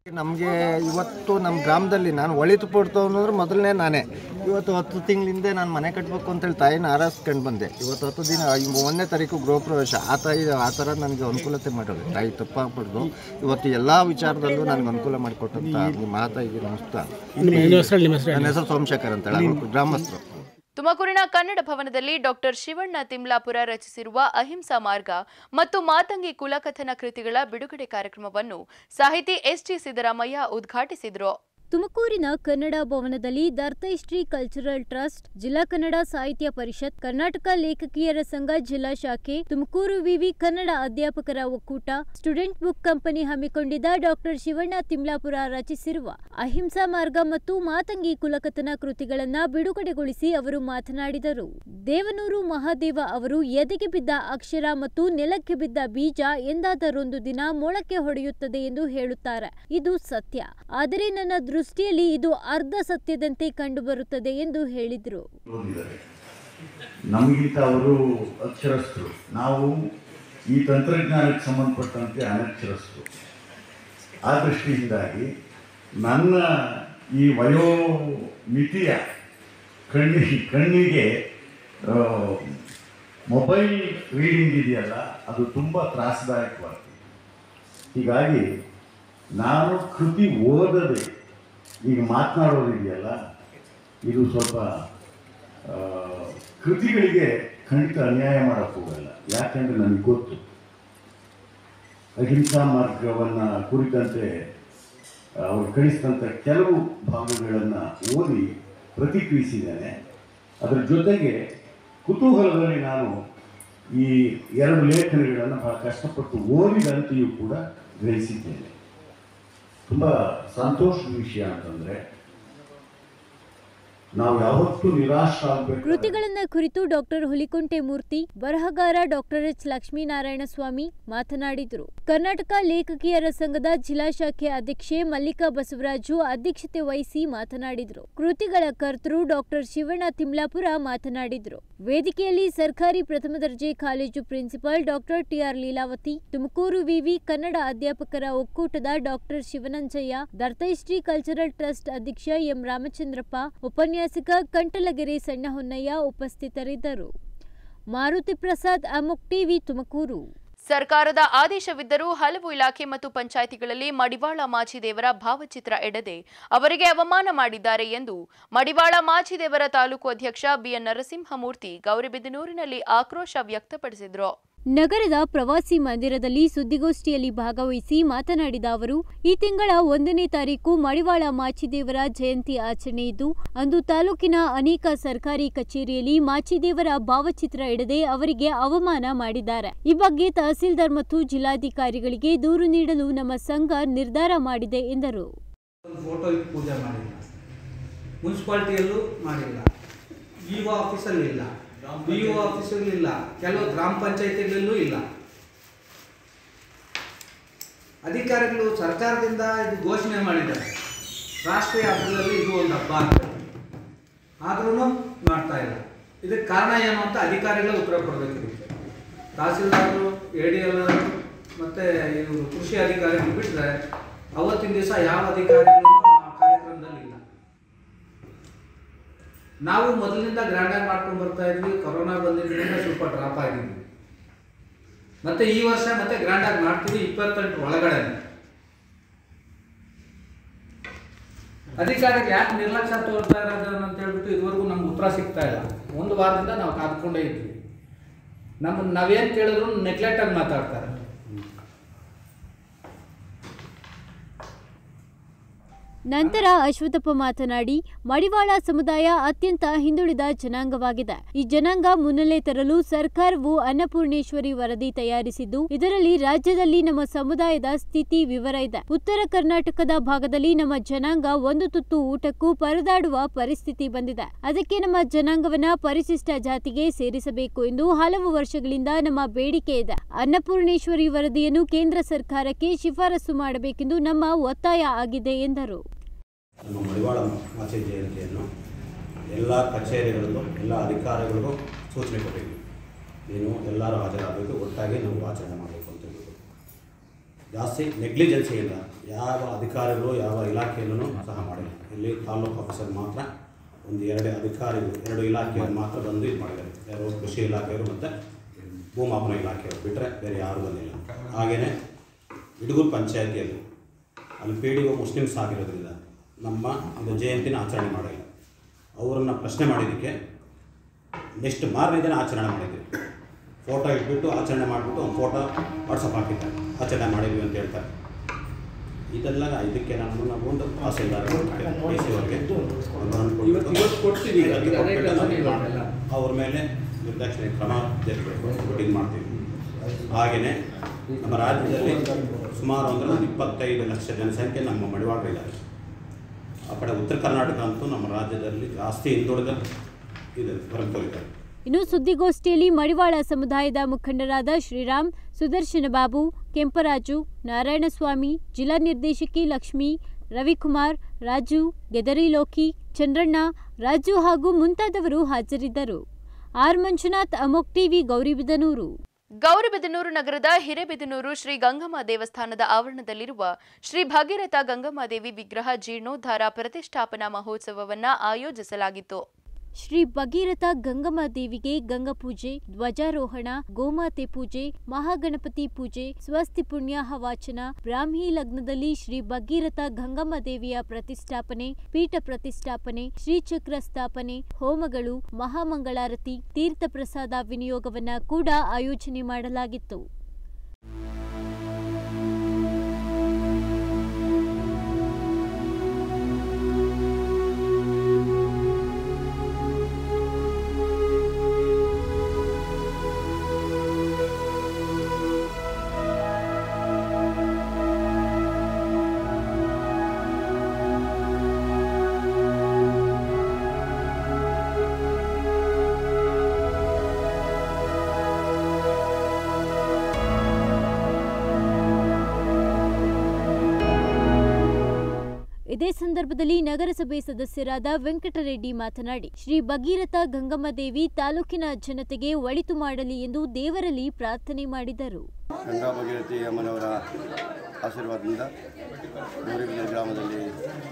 ನಮಗೆ ಇವತ್ತು ನಮ್ಮ ಗ್ರಾಮದಲ್ಲಿ ನಾನು ಒಳಿತು ಪಡ್ತು ಅನ್ನೋದ್ರೆ ಮೊದಲನೇ ನಾನೇ ಇವತ್ತು ಹತ್ತು ತಿಂಗಳಿಂದ ನಾನು ಮನೆ ಕಟ್ಟಬೇಕು ಅಂತೇಳಿ ತಾಯಿನ ಆರೈಸ್ಕೊಂಡು ಬಂದೆ ಇವತ್ತು ಹತ್ತು ದಿನ ಈ ಒಂದನೇ ತಾರೀಕು ಗೃಹ ಪ್ರವೇಶ ಆ ತಾಯಿ ಆ ಥರ ನನಗೆ ಅನುಕೂಲತೆ ಮಾಡೋದು ತಾಯಿ ತಪ್ಪಾಗ್ಬಾರ್ದು ಇವತ್ತು ಎಲ್ಲ ವಿಚಾರದಲ್ಲೂ ನನಗೆ ಅನುಕೂಲ ಮಾಡಿಕೊಟ್ಟಂತ ನಿಮ್ಮ ಮಾತಾಯಿಗೆ ನಮಸ್ಕಾರ ನನ್ನ ಹೆಸರು ಸೋಮಶೇಖರ್ ಅಂತೇಳಿ ಗ್ರಾಮಸ್ಥರು ತುಮಕೂರಿನ ಕನ್ನಡ ಭವನದಲ್ಲಿ ಡಾಕ್ಟರ್ ಶಿವಣ್ಣ ತಿಮ್ಲಾಪುರ ರಚಿಸಿರುವ ಅಹಿಂಸಾ ಮಾರ್ಗ ಮತ್ತು ಮಾತಂಗಿ ಕುಲಕಥನ ಕೃತಿಗಳ ಬಿಡುಗಡೆ ಕಾರ್ಯಕ್ರಮವನ್ನು ಸಾಹಿತಿ ಎಸ್ಟಿ ಸಿದ್ದರಾಮಯ್ಯ ಉದ್ಘಾಟಿಸಿದರು ತುಮಕೂರಿನ ಕನ್ನಡ ಭವನದಲ್ಲಿ ದರ್ತೈಶ್ರೀ ಕಲ್ಚರಲ್ ಟ್ರಸ್ಟ್ ಜಿಲ್ಲಾ ಕನ್ನಡ ಸಾಹಿತ್ಯ ಪರಿಷತ್ ಕರ್ನಾಟಕ ಲೇಖಕಿಯರ ಸಂಘ ಜಿಲ್ಲಾ ಶಾಖೆ ತುಮಕೂರು ವಿವಿ ಕನ್ನಡ ಅಧ್ಯಾಪಕರ ಒಕ್ಕೂಟ ಸ್ಟೂಡೆಂಟ್ ಬುಕ್ ಕಂಪನಿ ಹಮ್ಮಿಕೊಂಡಿದ್ದ ಡಾಕ್ಟರ್ ಶಿವಣ್ಣ ತಿಮ್ಲಾಪುರ ರಚಿಸಿರುವ ಅಹಿಂಸಾ ಮಾರ್ಗ ಮತ್ತು ಮಾತಂಗಿ ಕುಲಕಥನ ಕೃತಿಗಳನ್ನ ಬಿಡುಗಡೆಗೊಳಿಸಿ ಅವರು ಮಾತನಾಡಿದರು ದೇವನೂರು ಮಹಾದೇವ ಅವರು ಎದೆಗೆ ಬಿದ್ದ ಅಕ್ಷರ ಮತ್ತು ನೆಲಕ್ಕೆ ಬಿದ್ದ ಬೀಜ ಎಂದಾದರೊಂದು ದಿನ ಮೊಳಕೆ ಹೊಡೆಯುತ್ತದೆ ಎಂದು ಹೇಳುತ್ತಾರೆ ಇದು ಸತ್ಯ ಆದರೆ ನನ್ನ ದೃಷ್ಟಿಯಲ್ಲಿ ಇದು ಅರ್ಧ ಸತ್ಯದಂತೆ ಕಂಡುಬರುತ್ತದೆ ಎಂದು ಹೇಳಿದರು ಓದಿದ್ದಾರೆ ನಮಗಿಂತ ಅವರು ಅಕ್ಷರಸ್ಥರು ನಾವು ಈ ತಂತ್ರಜ್ಞಾನಕ್ಕೆ ಸಂಬಂಧಪಟ್ಟಂತೆ ಅನಕ್ಷರಸ್ಥರು ಆ ದೃಷ್ಟಿಯಿಂದಾಗಿ ನನ್ನ ಈ ವಯೋಮಿತಿಯ ಕಣ್ಣಿಗೆ ಕಣ್ಣಿಗೆ ಆ, ಮೊಬೈಲ್ ರೀಡಿಂಗ್ ಇದೆಯಲ್ಲ ಅದು ತುಂಬ ತ್ರಾಸದಾಯಕವಾಗ್ತದೆ ಹೀಗಾಗಿ ನಾನು ಕೃತಿ ಓದದೆ ಈಗ ಮಾತನಾಡೋದಿದೆಯಲ್ಲ ಇದು ಸ್ವಲ್ಪ ಆ, ಕೃತಿಗಳಿಗೆ ಖಂಡಿತ ಅನ್ಯಾಯ ಮಾಡಕ್ಕೆ ಹೋಗಲ್ಲ ಯಾಕೆಂದರೆ ನನಗೆ ಗೊತ್ತು ಅಹಿಂಸಾ ಮಾರ್ಗವನ್ನು ಕುರಿತಂತೆ ಅವರು ಕಳಿಸಿದಂಥ ಕೆಲವು ಭಾಗಗಳನ್ನು ಓದಿ ಪ್ರತಿಕ್ರಿಯಿಸಿದ್ದೇನೆ ಅದರ ಜೊತೆಗೆ ಕುತೂಹಲದಲ್ಲಿ ನಾನು ಈ ಎರಡು ಲೇಖನಗಳನ್ನು ಬಹಳ ಕಷ್ಟಪಟ್ಟು ಓದಿದಂತೆಯೂ ಕೂಡ ಗ್ರಹಿಸಿದ್ದೇನೆ ತುಂಬ ಸಂತೋಷದ ವಿಷಯ ಅಂತಂದರೆ ನಾವು ಯಾವತ್ತೂ ನಿರಾಶರಾಗಬೇಕು ಕೃತಿಗಳನ್ನ ಕುರಿತು ಡಾಕ್ಟರ್ ಹುಲಿಕುಂಟೆ ಮೂರ್ತಿ ಬರಹಗಾರ ಡಾಕ್ಟರ್ ಎಚ್ ಲಕ್ಷ್ಮೀನಾರಾಯಣ ಸ್ವಾಮಿ ಮಾತನಾಡಿದರು ಕರ್ನಾಟಕ ಲೇಖಕಿಯರ ಸಂಘದ ಜಿಲ್ಲಾ ಶಾಖೆ ಅಧ್ಯಕ್ಷೆ ಮಲ್ಲಿಕಾ ಬಸವರಾಜು ಅಧ್ಯಕ್ಷತೆ ವಹಿಸಿ ಮಾತನಾಡಿದರು ಕೃತಿಗಳ ಕರ್ತರು ಡಾಕ್ಟರ್ ಶಿವಣ್ಣ ತಿಮ್ಲಾಪುರ ಮಾತನಾಡಿದರು ವೇದಿಕೆಯಲ್ಲಿ ಸರ್ಕಾರಿ ಪ್ರಥಮ ದರ್ಜೆ college principal doctor TR Leelavathi Tumakuru ವಿವಿ ಕನ್ನಡ ಅಧ್ಯಾಪಕರ ಒಕ್ಕೂಟದ ಡಾಕ್ಟರ್ ಶಿವನಂಜಯ್ಯ ದರ್ತೈಶ್ರೀ ಕಲ್ಚರಲ್ ಟ್ರಸ್ಟ್ ಅಧ್ಯಕ್ಷ ಎಂ ರಾಮಚಂದ್ರಪ್ಪ ಉಪನ್ಯಾಸಕ ಕಂಟಲಗೆರೆ ಸಣ್ಣ ಹೊನ್ನಯ್ಯ ಉಪಸ್ಥಿತರಿದ್ದರು ಮಾರುತಿ ಪ್ರಸಾದ್ ಅಮುಕ್ ಟಿವಿ ತುಮಕೂರು ಸರ್ಕಾರದ ಆದೇಶವಿದ್ದರೂ ಹಲವು ಇಲಾಖೆ ಮತ್ತು ಪಂಚಾಯಿತಿಗಳಲ್ಲಿ ಮಡಿವಾಳ ಮಾಚಿದೇವರ ಭಾವಚಿತ್ರ ಎಡದೆ ಅವರಿಗೆ ಅವಮಾನ ಮಾಡಿದ್ದಾರೆ ಎಂದು ಮಡಿವಾಳ ಮಾಚಿದೇವರ ತಾಲೂಕು ಅಧ್ಯಕ್ಷ ಬಿಎನ್ ನರಸಿಂಹಮೂರ್ತಿ ಗೌರಿಬಿದನೂರಿನಲ್ಲಿ ಆಕ್ರೋಶ ವ್ಯಕ್ತಪಡಿಸಿದರು ನಗರದ ಪ್ರವಾಸಿ ಮಂದಿರದಲ್ಲಿ ಸುದ್ದಿಗೋಷ್ಠಿಯಲ್ಲಿ ಭಾಗವಹಿಸಿ ಮಾತನಾಡಿದ ಅವರು ಈ ತಿಂಗಳ ಒಂದನೇ ತಾರೀಕು ಮಡಿವಾಳ ಮಾಚಿದೇವರ ಜಯಂತಿ ಆಚರಣೆ ಇದ್ದು ಅಂದು ತಾಲೂಕಿನ ಅನೇಕ ಸರ್ಕಾರಿ ಕಚೇರಿಯಲ್ಲಿ ಮಾಚಿದೇವರ ಭಾವಚಿತ್ರ ಇಡದೆ ಅವರಿಗೆ ಅವಮಾನ ಮಾಡಿದ್ದಾರೆ ಈ ಬಗ್ಗೆ ತಹಸೀಲ್ದಾರ್ ಮತ್ತು ಜಿಲ್ಲಾಧಿಕಾರಿಗಳಿಗೆ ದೂರು ನೀಡಲು ನಮ್ಮ ಸಂಘ ನಿರ್ಧಾರ ಮಾಡಿದೆ ಎಂದರು ಫೋಟೋ ಇಟ್ಟು ಪೂಜೆ ಮಾಡಿಲ್ಲ ಮುನ್ಸಿಪಾಲ್ಟಿಯಲ್ಲೂ ಮಾಡಿಲ್ಲ ಇ ಒ ಆಫೀಸಲ್ಲಿ ಇಲ್ಲ ಬಿ ಒ ಆಫೀಸಲ್ಲಿ ಇಲ್ಲ ಕೆಲವು ಗ್ರಾಮ ಪಂಚಾಯತಿಗಳಲ್ಲೂ ಇಲ್ಲ ಅಧಿಕಾರಿಗಳು ಸರ್ಕಾರದಿಂದ ಇದು ಘೋಷಣೆ ಮಾಡಿದ್ದಾರೆ ರಾಷ್ಟ್ರೀಯ ಹಬ್ಬದಲ್ಲಿ ಇದು ಒಂದು ಹಬ್ಬ ಅಂತ ಆದ್ರೂ ಮಾಡ್ತಾ ಇಲ್ಲ ಇದಕ್ಕೆ ಕಾರಣ ಏನು ಅಂತ ಅಧಿಕಾರಿಗಳೇ ಉತ್ತರ ಕೊಡಬೇಕು ಇದಕ್ಕೆ ತಹಸೀಲ್ದಾರರು ಎ ಡಿ ಎಲ್ ಮತ್ತು ಇವರು ಕೃಷಿ ಅಧಿಕಾರಿಗಳು ಬಿಟ್ಟರೆ ಅವತ್ತಿನ ದಿವಸ ಯಾವ ಅಧಿಕಾರಿಗಳು ಆ ಕಾರ್ಯಕ್ರಮದಲ್ಲಿ ಇಲ್ಲ ನಾವು ಮೊದಲಿನಿಂದ ಗ್ರ್ಯಾಂಡಾಗಿ ಮಾಡ್ಕೊಂಡು ಬರ್ತಾ ಇದ್ವಿ ಕೊರೋನಾ ಬಂದಿದ್ದರಿಂದ ಸ್ವಲ್ಪ ಡ್ರಾಪ್ ಆಗಿದ್ವಿ ಮತ್ತೆ ಈ ವರ್ಷ ಮತ್ತೆ ಗ್ರ್ಯಾಂಡಾಗಿ ಮಾಡ್ತೀವಿ ಇಪ್ಪತ್ತೆಂಟು ಒಳಗಡೆ ಅಧಿಕಾರಿಗೆ ಯಾಕೆ ನಿರ್ಲಕ್ಷ್ಯ ತೋರ್ತಾ ಇರೋದು ಅಂತ ಹೇಳ್ಬಿಟ್ಟು ಇದುವರೆಗೂ ನಮ್ಗೆ ಉತ್ತರ ಸಿಗ್ತಾ ಇಲ್ಲ ಒಂದು ವಾರದಿಂದ ನಾವು ಕಾದ್ಕೊಂಡೇ ಇದ್ವಿ ನಮ್ಮ ನಾವೇನು ಕೇಳಿದ್ರು ನೆಗ್ಲೆಕ್ಟ್ ಆಗಿ ಮಾತಾಡ್ತಾರೆ ನಂತರ ಅಶ್ವಥಪ್ಪ ಮಾತನಾಡಿ ಮಡಿವಾಳ ಸಮುದಾಯ ಅತ್ಯಂತ ಹಿಂದುಳಿದ ಜನಾಂಗವಾಗಿದೆ ಈ ಜನಾಂಗ ಮುನ್ನೆಲೆ ತರಲು ಸರ್ಕಾರವು ಅನ್ನಪೂರ್ಣೇಶ್ವರಿ ವರದಿ ತಯಾರಿಸಿದ್ದು ಇದರಲ್ಲಿ ರಾಜ್ಯದಲ್ಲಿ ನಮ್ಮ ಸಮುದಾಯದ ಸ್ಥಿತಿ ವಿವರ ಇದೆ ಉತ್ತರ ಕರ್ನಾಟಕದ ಭಾಗದಲ್ಲಿ ನಮ್ಮ ಜನಾಂಗ ಒಂದು ತುತ್ತು ಊಟಕ್ಕೂ ಪರದಾಡುವ ಪರಿಸ್ಥಿತಿ ಬಂದಿದೆ ಅದಕ್ಕೆ ನಮ್ಮ ಜನಾಂಗವನ್ನ ಪರಿಶಿಷ್ಟ ಜಾತಿಗೆ ಸೇರಿಸಬೇಕು ಎಂದು ಹಲವು ವರ್ಷಗಳಿಂದ ನಮ್ಮ ಬೇಡಿಕೆ ಇದೆ ಅನ್ನಪೂರ್ಣೇಶ್ವರಿ ವರದಿಯನ್ನು ಕೇಂದ್ರ ಸರ್ಕಾರಕ್ಕೆ ಶಿಫಾರಸು ಮಾಡಬೇಕೆಂದು ನಮ್ಮ ಒತ್ತಾಯ ಆಗಿದೆ ಎಂದರು ನಮ್ಮ ಮಡಿವಾಳ ಮಾಚೆ ಜಯಂತಿಯನ್ನು ಎಲ್ಲ ಕಚೇರಿಗಳಿಗೂ ಎಲ್ಲ ಅಧಿಕಾರಿಗಳಿಗೂ ಸೂಚನೆ ಕೊಟ್ಟಿದ್ವಿ ನೀನು ಎಲ್ಲರೂ ಹಾಜರಾಗಬೇಕು ಒಟ್ಟಾಗಿ ನಾವು ಆಚರಣೆ ಮಾಡಬೇಕು ಅಂತ ಹೇಳ್ಬಿಟ್ಟು ಜಾಸ್ತಿ ನೆಗ್ಲಿಜೆನ್ಸಿಯಿಂದ ಯಾವ ಅಧಿಕಾರಿಗಳು ಯಾವ ಇಲಾಖೆಯಲ್ಲೂ ಸಹ ಮಾಡಿಲ್ಲ ಇಲ್ಲಿ ತಾಲೂಕು ಆಫೀಸರ್ ಮಾತ್ರ ಒಂದು ಎರಡು ಅಧಿಕಾರಿಗಳು ಎರಡು ಇಲಾಖೆಯವರು ಮಾತ್ರ ಬಂದು ಇದು ಮಾಡಿದ್ದಾರೆ ಯಾರು ಕೃಷಿ ಇಲಾಖೆಯವರು ಮತ್ತು ಭೂಮಾಪನ ಇಲಾಖೆಯವರು ಬಿಟ್ಟರೆ ಬೇರೆ ಯಾರೂ ಬಂದಿಲ್ಲ ಹಾಗೆಯೇ ಇಡಗೂರು ಪಂಚಾಯತಿಯಲ್ಲಿ ಅಲ್ಲಿ ಪಿ ಡಿ ಒ ಮುಸ್ಲಿಮ್ಸ್ ಆಗಿರೋದ್ರಿಂದ ನಮ್ಮ ಒಂದು ಜಯಂತಿನ ಆಚರಣೆ ಮಾಡಿಲ್ಲ ಅವರನ್ನು ಪ್ರಶ್ನೆ ಮಾಡಿದ್ದಕ್ಕೆ ನೆಕ್ಸ್ಟ್ ಮಾರನೇ ದಿನ ಆಚರಣೆ ಮಾಡಿದ್ವಿ ಫೋಟೋ ಇಟ್ಬಿಟ್ಟು ಆಚರಣೆ ಮಾಡಿಬಿಟ್ಟು ಒಂದು ಫೋಟೋ ವಾಟ್ಸಪ್ ಹಾಕಿದ್ದಾರೆ ಆಚರಣೆ ಮಾಡಿದ್ವಿ ಅಂತ ಹೇಳ್ತಾರೆ ಇದೆಲ್ಲ ಇದಕ್ಕೆ ನಾನು ನಾವು ಒಂದು ತಹಸೀಲ್ದಾರ್ ಡಿ ಸಿ ಅವರಿಗೆ ಅವ್ರ ಮೇಲೆ ನಿರ್ದಾಕ್ಷಿಣ್ಯ ಕ್ರಮ ಜರುಗಬೇಕು ಶೂಟಿಂಗ್ ಮಾಡ್ತೀವಿ ಹಾಗೆಯೇ ನಮ್ಮ ರಾಜ್ಯದಲ್ಲಿ ಸುಮಾರು ಅಂದರೆ ಒಂದು ಇಪ್ಪತ್ತೈದು ಲಕ್ಷ ಜನಸಂಖ್ಯೆ ನಮ್ಮ ಮಡಿವಾಳರಿದ್ದಾರೆ ಆ ಕಡೆ ಉತ್ತರ ಕರ್ನಾಟಕ ಅಂತೂ ನಮ್ಮ ರಾಜ್ಯದಲ್ಲಿ ಜಾಸ್ತಿ ಹಿಂದುಳಿದ ಇದೆ ಹೊರತೋಗಿದ್ದಾರೆ ಇನ್ನು ಸುದ್ದಿಗೋಷ್ಠಿಯಲ್ಲಿ ಮಡಿವಾಳ ಸಮುದಾಯದ ಮುಖಂಡರಾದ ಶ್ರೀರಾಮ್ ಸುದರ್ಶನ ಬಾಬು ಕೆಂಪರಾಜು ನಾರಾಯಣಸ್ವಾಮಿ ಜಿಲ್ಲಾ ನಿರ್ದೇಶಕಿ ಲಕ್ಷ್ಮಿ ರವಿಕುಮಾರ್ ರಾಜು ಗೆದರಿ ಲೋಕಿ ಚಂದ್ರಣ್ಣ ರಾಜು ಹಾಗೂ ಮುಂತಾದವರು ಹಾಜರಿದ್ದರು ಆರ್ ಮಂಜುನಾಥ್ ಅಮೋಕ್ ಟಿವಿ ಗೌರಿಬಿದನೂರು ಗೌರಿಬಿದನೂರು ನಗರದ ಹಿರೇಬಿದನೂರು ಶ್ರೀ ಗಂಗಮ್ಮ ದೇವಸ್ಥಾನದ ಆವರಣದಲ್ಲಿರುವ ಶ್ರೀ ಭಗೀರಥ ಗಂಗಮ್ಮಾದೇವಿ ವಿಗ್ರಹ ಜೀರ್ಣೋದ್ಧಾರ ಪ್ರತಿಷ್ಠಾಪನಾ ಮಹೋತ್ಸವವನ್ನ ಆಯೋಜಿಸಲಾಗಿತ್ತು ಶ್ರೀ ಭಗೀರಥ ಗಂಗಮ್ಮ ದೇವಿಗೆ ಗಂಗಪೂಜೆ ಧ್ವಜಾರೋಹಣ ಗೋಮಾತೆ ಪೂಜೆ ಮಹಾಗಣಪತಿ ಪೂಜೆ ಸ್ವಸ್ತಿ ಪುಣ್ಯಾಹ ವಾಚನ ಬ್ರಾಹ್ಮಿ ಲಗ್ನದಲ್ಲಿ ಶ್ರೀ ಭಗೀರಥ ಗಂಗಮ್ಮ ದೇವಿಯ ಪ್ರತಿಷ್ಠಾಪನೆ ಪೀಠ ಪ್ರತಿಷ್ಠಾಪನೆ ಶ್ರೀಚಕ್ರ ಸ್ಥಾಪನೆ ಹೋಮಗಳು ಮಹಾಮಂಗಳಾರತಿ ತೀರ್ಥ ಪ್ರಸಾದ ವಿನಿಯೋಗವನ್ನ ಕೂಡ ಆಯೋಜನೆ ಮಾಡಲಾಗಿತ್ತು ಇದೇ ಸಂದರ್ಭದಲ್ಲಿ ನಗರಸಭೆ ಸದಸ್ಯರಾದ ವೆಂಕಟರೆಡ್ಡಿ ಮಾತನಾಡಿ ಶ್ರೀ ಭಗೀರಥ ಗಂಗಮ್ಮ ದೇವಿ ತಾಲೂಕಿನ ಜನತೆಗೆ ಒಳಿತು ಮಾಡಲಿ ಎಂದು ದೇವರಲ್ಲಿ ಪ್ರಾರ್ಥನೆ ಮಾಡಿದರು ಗಂಗಾ ಭಗೀರಥಿ ಅಮ್ಮನವರ ಆಶೀರ್ವಾದದಿಂದ ಗೌರಿಬಿದೂರು ಗ್ರಾಮದಲ್ಲಿ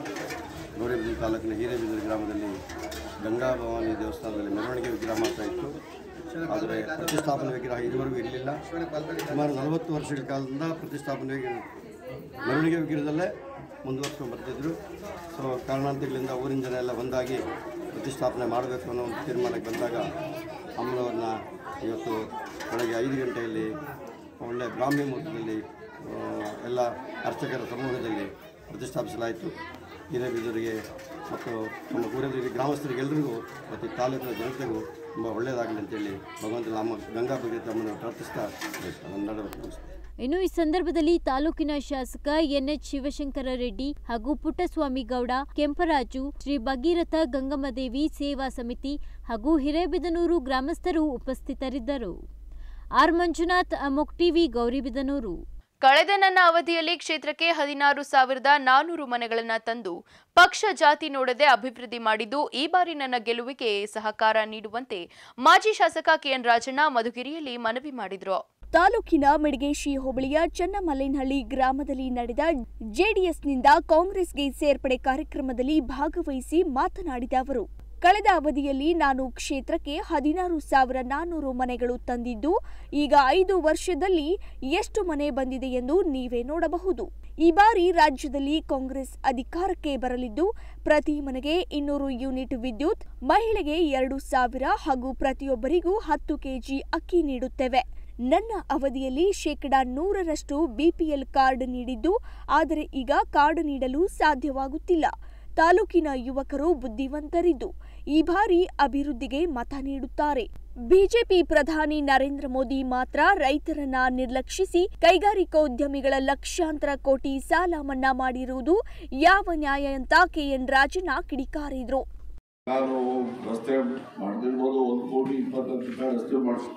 ಗೌರಿಬಿದೂರು ತಾಲೂಕಿನ ಹಿರೇಬಿದೂರು ಗ್ರಾಮದಲ್ಲಿ ಗಂಗಾ ಭವಾನಿ ದೇವಸ್ಥಾನದಲ್ಲಿ ಮೆರವಣಿಗೆ ವಿಗ್ರಹ ಮಾಡ್ತಾ ಇತ್ತು ಆದರೆ ಪ್ರತಿಷ್ಠಾಪನೆ ವಿಗ್ರಹ ಇದುವರೆಗೂ ಇರಲಿಲ್ಲ ಸುಮಾರು ನಲವತ್ತು ವರ್ಷಗಳ ಕಾಲದಿಂದ ಪ್ರತಿಷ್ಠಾಪನೆ ವಿಗ್ರಹ ಮೆರವಣಿಗೆ ವಿಗ್ರಹದಲ್ಲೇ ಮುಂದುವರ್ಸ್ಕೊಂಡು ಬರ್ತಿದ್ರು ಸೊ ಕಾರಣಾಂತರಗಳಿಂದ ಊರಿನ ಜನ ಎಲ್ಲ ಒಂದಾಗಿ ಪ್ರತಿಷ್ಠಾಪನೆ ಮಾಡಬೇಕು ಅನ್ನೋ ಒಂದು ತೀರ್ಮಾನಕ್ಕೆ ಬಂದಾಗ ಅಮ್ಮನವ್ರನ್ನ ಇವತ್ತು ಬೆಳಗ್ಗೆ ಐದು ಗಂಟೆಯಲ್ಲಿ ಒಳ್ಳೆ ಬ್ರಾಹ್ಮಿ ಮುಹೂರ್ತದಲ್ಲಿ ಆ, ಎಲ್ಲ ಅರ್ಚಕರ ಸಮೂಹದಲ್ಲಿ ಪ್ರತಿಷ್ಠಾಪಿಸಲಾಯಿತು ಹಿರೇಬಿದೂರಿಗೆ ಮತ್ತು ನಮ್ಮ ಊರಲ್ಲಿ ಗ್ರಾಮಸ್ಥರಿಗೆ ಎಲ್ರಿಗೂ ಮತ್ತು ಈ ತಾಲೂಕಿನ ಜನತೆಗೂ ತುಂಬ ಒಳ್ಳೆಯದಾಗಲಿ ಅಂತೇಳಿ ಭಗವಂತನ ನಮ್ಮ ಗಂಗಾ ಭಗೀರಥ ಅಮ್ಮನ ಪ್ರಾರ್ಥಿಸ್ತಾ ನನ್ನ ನಡುವೆ ಮುಗಿಸ್ತೇನೆ. ಇನ್ನು ಈ ಸಂದರ್ಭದಲ್ಲಿ ತಾಲೂಕಿನ ಶಾಸಕ ಎನ್ಎಚ್ ಶಿವಶಂಕರ ರೆಡ್ಡಿ ಹಾಗೂ ಪುಟ್ಟಸ್ವಾಮಿ ಗೌಡ ಕೆಂಪರಾಜು ಶ್ರೀ ಭಗೀರಥ ಗಂಗಮ್ಮದೇವಿ ಸೇವಾ ಸಮಿತಿ ಹಾಗೂ ಹಿರೇಬಿದನೂರು ಗ್ರಾಮಸ್ಥರು ಉಪಸ್ಥಿತರಿದ್ದರು ಆರ್ ಮಂಜುನಾಥ್ ಅಮೋಕ್ ಟಿವಿ ಗೌರಿಬಿದನೂರು ಕಳೆದ ನನ್ನ ಅವಧಿಯಲ್ಲಿ ಕ್ಷೇತ್ರಕ್ಕೆ ಹದಿನಾರು ಸಾವಿರದ ನಾನೂರು ಮನೆಗಳನ್ನ ತಂದು ಪಕ್ಷ ಜಾತಿ ನೋಡದೆ ಅಭಿವೃದ್ಧಿ ಮಾಡಿದ್ದು ಈ ಬಾರಿ ನನ್ನ ಗೆಲುವಿಗೆ ಸಹಕಾರ ನೀಡುವಂತೆ ಮಾಜಿ ಶಾಸಕ ಕೆಎನ್ ರಾಜಣ್ಣ ಮಧುಗಿರಿಯಲ್ಲಿ ಮನವಿ ಮಾಡಿದ್ರು ತಾಲೂಕಿನ ಮಿಡಗೇಶಿ ಹೋಬಳಿಯ ಚನ್ನಮಲ್ಲೇನಹಳ್ಳಿ ಗ್ರಾಮದಲ್ಲಿ ನಡೆದ ಜೆಡಿಎಸ್ನಿಂದ ಕಾಂಗ್ರೆಸ್ಗೆ ಸೇರ್ಪಡೆ ಕಾರ್ಯಕ್ರಮದಲ್ಲಿ ಭಾಗವಹಿಸಿ ಮಾತನಾಡಿದ ಅವರು ಕಳೆದ ಅವಧಿಯಲ್ಲಿ ನಾನು ಕ್ಷೇತ್ರಕ್ಕೆ ಹದಿನಾರು ಸಾವಿರ ನಾನ್ನೂರು ಮನೆಗಳು ತಂದಿದ್ದು ಈಗ ಐದು ವರ್ಷದಲ್ಲಿ ಎಷ್ಟು ಮನೆ ಬಂದಿದೆ ಎಂದು ನೀವೇ ನೋಡಬಹುದು ಈ ಬಾರಿ ರಾಜ್ಯದಲ್ಲಿ ಕಾಂಗ್ರೆಸ್ ಅಧಿಕಾರಕ್ಕೆ ಬರಲಿದ್ದು ಪ್ರತಿ ಮನೆಗೆ ಇನ್ನೂರು ಯೂನಿಟ್ ವಿದ್ಯುತ್ ಮಹಿಳೆಗೆ ಎರಡು ಸಾವಿರ ಹಾಗೂ ಪ್ರತಿಯೊಬ್ಬರಿಗೂ ಹತ್ತು ಕೆಜಿ ಅಕ್ಕಿ ನೀಡುತ್ತೇವೆ ನನ್ನ ಅವಧಿಯಲ್ಲಿ ಶೇಕಡಾ ನೂರರಷ್ಟು ಬಿಪಿಎಲ್ ಕಾರ್ಡ್ ನೀಡಿದ್ದು ಆದರೆ ಈಗ ಕಾರ್ಡ್ ನೀಡಲು ಸಾಧ್ಯವಾಗುತ್ತಿಲ್ಲ ತಾಲೂಕಿನ ಯುವಕರು ಬುದ್ಧಿವಂತರಿದ್ದು ಈ ಬಾರಿ ಅಭಿವೃದ್ಧಿಗೆ ಮತ ನೀಡುತ್ತಾರೆ ಬಿಜೆಪಿ ಪ್ರಧಾನಿ ನರೇಂದ್ರ ಮೋದಿ ಮಾತ್ರ ರೈತರನ್ನ ನಿರ್ಲಕ್ಷಿಸಿ ಕೈಗಾರಿಕೋದ್ಯಮಿಗಳ ಲಕ್ಷಾಂತರ ಕೋಟಿ ಸಾಲ ಮನ್ನಾ ಮಾಡಿರುವುದು ಯಾವ ನ್ಯಾಯ ಅಂತ ಕೆಎನ್ ರಾಜಣ್ಣ ಕಿಡಿಕಾರಿದ್ರು ನಾನು ರಸ್ತೆ ಮಾಡ್ದಿರ್ಬೋದು ಒಂದು ಕೋಟಿ ಇಪ್ಪತ್ತತ್ತು ರೂಪಾಯಿ ರಸ್ತೆ ಮಾಡಿಸಿ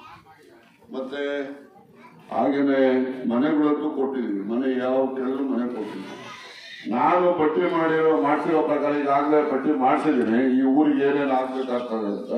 ಮತ್ತೆ ಹಾಗೇನೆ ಮನೆಗಳಂತೂ ಕೊಟ್ಟಿದ್ದೀವಿ ಮನೆ ಯಾವ ಕೇಳಿದ್ರು ಮನೆ ಕೊಟ್ಟಿದ್ದೀವಿ ನಾನು ಪಟ್ಟಿ ಮಾಡಿರೋ ಮಾಡ್ಸಿರೋ ಪ್ರಕಾರ ಈಗಾಗಲೇ ಪಟ್ಟಿ ಮಾಡಿಸಿದ್ದೀನಿ ಈ ಊರಿಗೆ ಏನೇನು ಆಗ್ಬೇಕಾಗ್ತದೆ ಅಂತ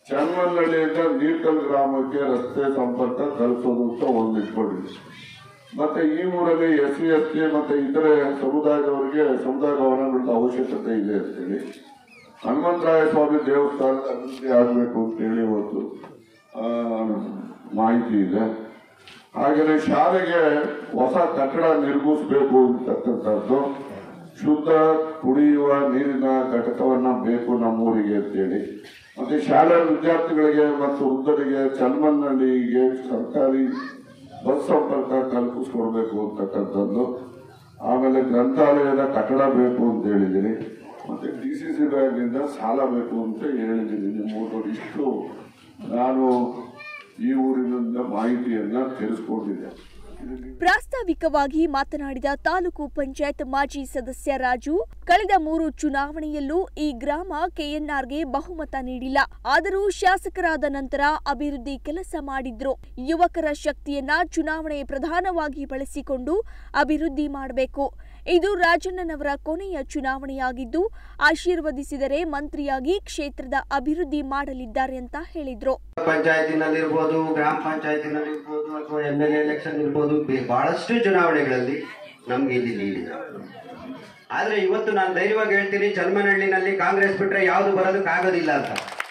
ಚನ್ನಮಲ್ಲಹಳ್ಳಿಯಿಂದ ನೀರ್ಕಲ್ ಗ್ರಾಮಕ್ಕೆ ರಸ್ತೆ ಸಂಪರ್ಕ ಕಲ್ಸೋದು ಅಂತ ಒಂದು ಇಟ್ಕೊಂಡಿದ್ದೀನಿ ಮತ್ತೆ ಈ ಊರಲ್ಲಿ ಎಸ್ ಸಿ ಎಸ್ ಟಿ ಮತ್ತೆ ಇತರೆ ಸಮುದಾಯದವರಿಗೆ ಸಮುದಾಯ ಭವನಗಳ ಅವಶ್ಯಕತೆ ಇದೆ ಅಂತೇಳಿ ಹನುಮಂತರಾಯ ಸ್ವಾಮಿ ದೇವಸ್ಥಾನ ಅಭಿವೃದ್ಧಿ ಆಗಬೇಕು ಅಂತೇಳಿ ಇವತ್ತು ಆ, ಮಾಹಿತಿ ಇದೆ ಹಾಗೆಯೇ ಶಾಲೆಗೆ ಹೊಸ ಕಟ್ಟಡ ನಿರ್ಮಿಸಬೇಕು ಅಂತಕ್ಕಂಥದ್ದು ಶುದ್ಧ ಕುಡಿಯುವ ನೀರಿನ ಘಟಕವನ್ನ ಬೇಕು ನಮ್ಮೂರಿಗೆ ಅಂತೇಳಿ ಮತ್ತೆ ಶಾಲಾ ವಿದ್ಯಾರ್ಥಿಗಳಿಗೆ ಮತ್ತು ವೃದ್ಧರಿಗೆ ಚಲ್ಮನ್ನಹಳ್ಳಿಗೆ ಸರ್ಕಾರಿ ಬಸ್ ಸಂಪರ್ಕ ಕಲ್ಪಿಸ್ಕೊಡ್ಬೇಕು ಅಂತಕ್ಕಂಥದ್ದು ಆಮೇಲೆ ಗ್ರಂಥಾಲಯದ ಕಟ್ಟಡ ಬೇಕು ಅಂತ ಹೇಳಿದ್ದೀನಿ ಮತ್ತೆ ಡಿ ಸಿ ಸಿ ಬ್ಯಾಂಕ್ನಿಂದ ಸಾಲ ಬೇಕು ಅಂತ ಹೇಳಿದ್ದೀನಿ ನಿಮ್ಮ ಊರವ್ರು ಇಷ್ಟು ನಾನು ಈ ಊರಿನಿಂದ ಮಾಹಿತಿಯನ್ನ ತಿಳಿಸ್ಕೊಂಡಿದ್ದೆ ಪ್ರಾಸ್ತಾವಿಕವಾಗಿ ಮಾತನಾಡಿದ ತಾಲೂಕು ಪಂಚಾಯತ್ ಮಾಜಿ ಸದಸ್ಯ ರಾಜು ಕಳೆದ ಮೂರು ಚುನಾವಣೆಯಲ್ಲೂ ಈ ಗ್ರಾಮ ಕೆಎನ್ಆರ್ಗೆ ಬಹುಮತ ನೀಡಿಲ್ಲ ಆದರೂ ಶಾಸಕರಾದ ನಂತರ ಅಭಿವೃದ್ಧಿ ಕೆಲಸ ಮಾಡಿದ್ರು ಯುವಕರ ಶಕ್ತಿಯನ್ನ ಚುನಾವಣೆ ಪ್ರಧಾನವಾಗಿ ಬಳಸಿಕೊಂಡು ಅಭಿವೃದ್ಧಿ ಮಾಡಬೇಕು ಇದು ರಾಜಣ್ಣನವರ ಕೊನೆಯ ಚುನಾವಣೆಯಾಗಿದ್ದು ಆಶೀರ್ವದಿಸಿದರೆ ಮಂತ್ರಿಯಾಗಿ ಕ್ಷೇತ್ರದ ಅಭಿವೃದ್ಧಿ ಮಾಡಲಿದ್ದಾರೆ ಅಂತ ಹೇಳಿದ್ರು ಪಂಚಾಯತಿನಲ್ಲಿರ್ಬೋದು ಗ್ರಾಮ ಪಂಚಾಯತಿನಲ್ಲಿರ್ಬೋದು ಅಥವಾ ಎಮ್ ಎಲ್ ಎಲೆಕ್ಷನ್ ಇರ್ಬೋದು ಬೆ- ಬಹಳಷ್ಟು ಚುನಾವಣೆಗಳಲ್ಲಿ ನಮ್ಗೆ ಇಲ್ಲಿ ನೀಡಿದ ಆದ್ರೆ ಇವತ್ತು ನಾನು ಧೈರ್ಯವಾಗಿ ಹೇಳ್ತೀನಿ ಚನ್ಮನಹಳ್ಳಿನಲ್ಲಿ ಕಾಂಗ್ರೆಸ್ ಬಿಟ್ರೆ ಯಾವುದು ಬರೋದಕ್ಕಾಗೋದಿಲ್ಲ ಅಂತ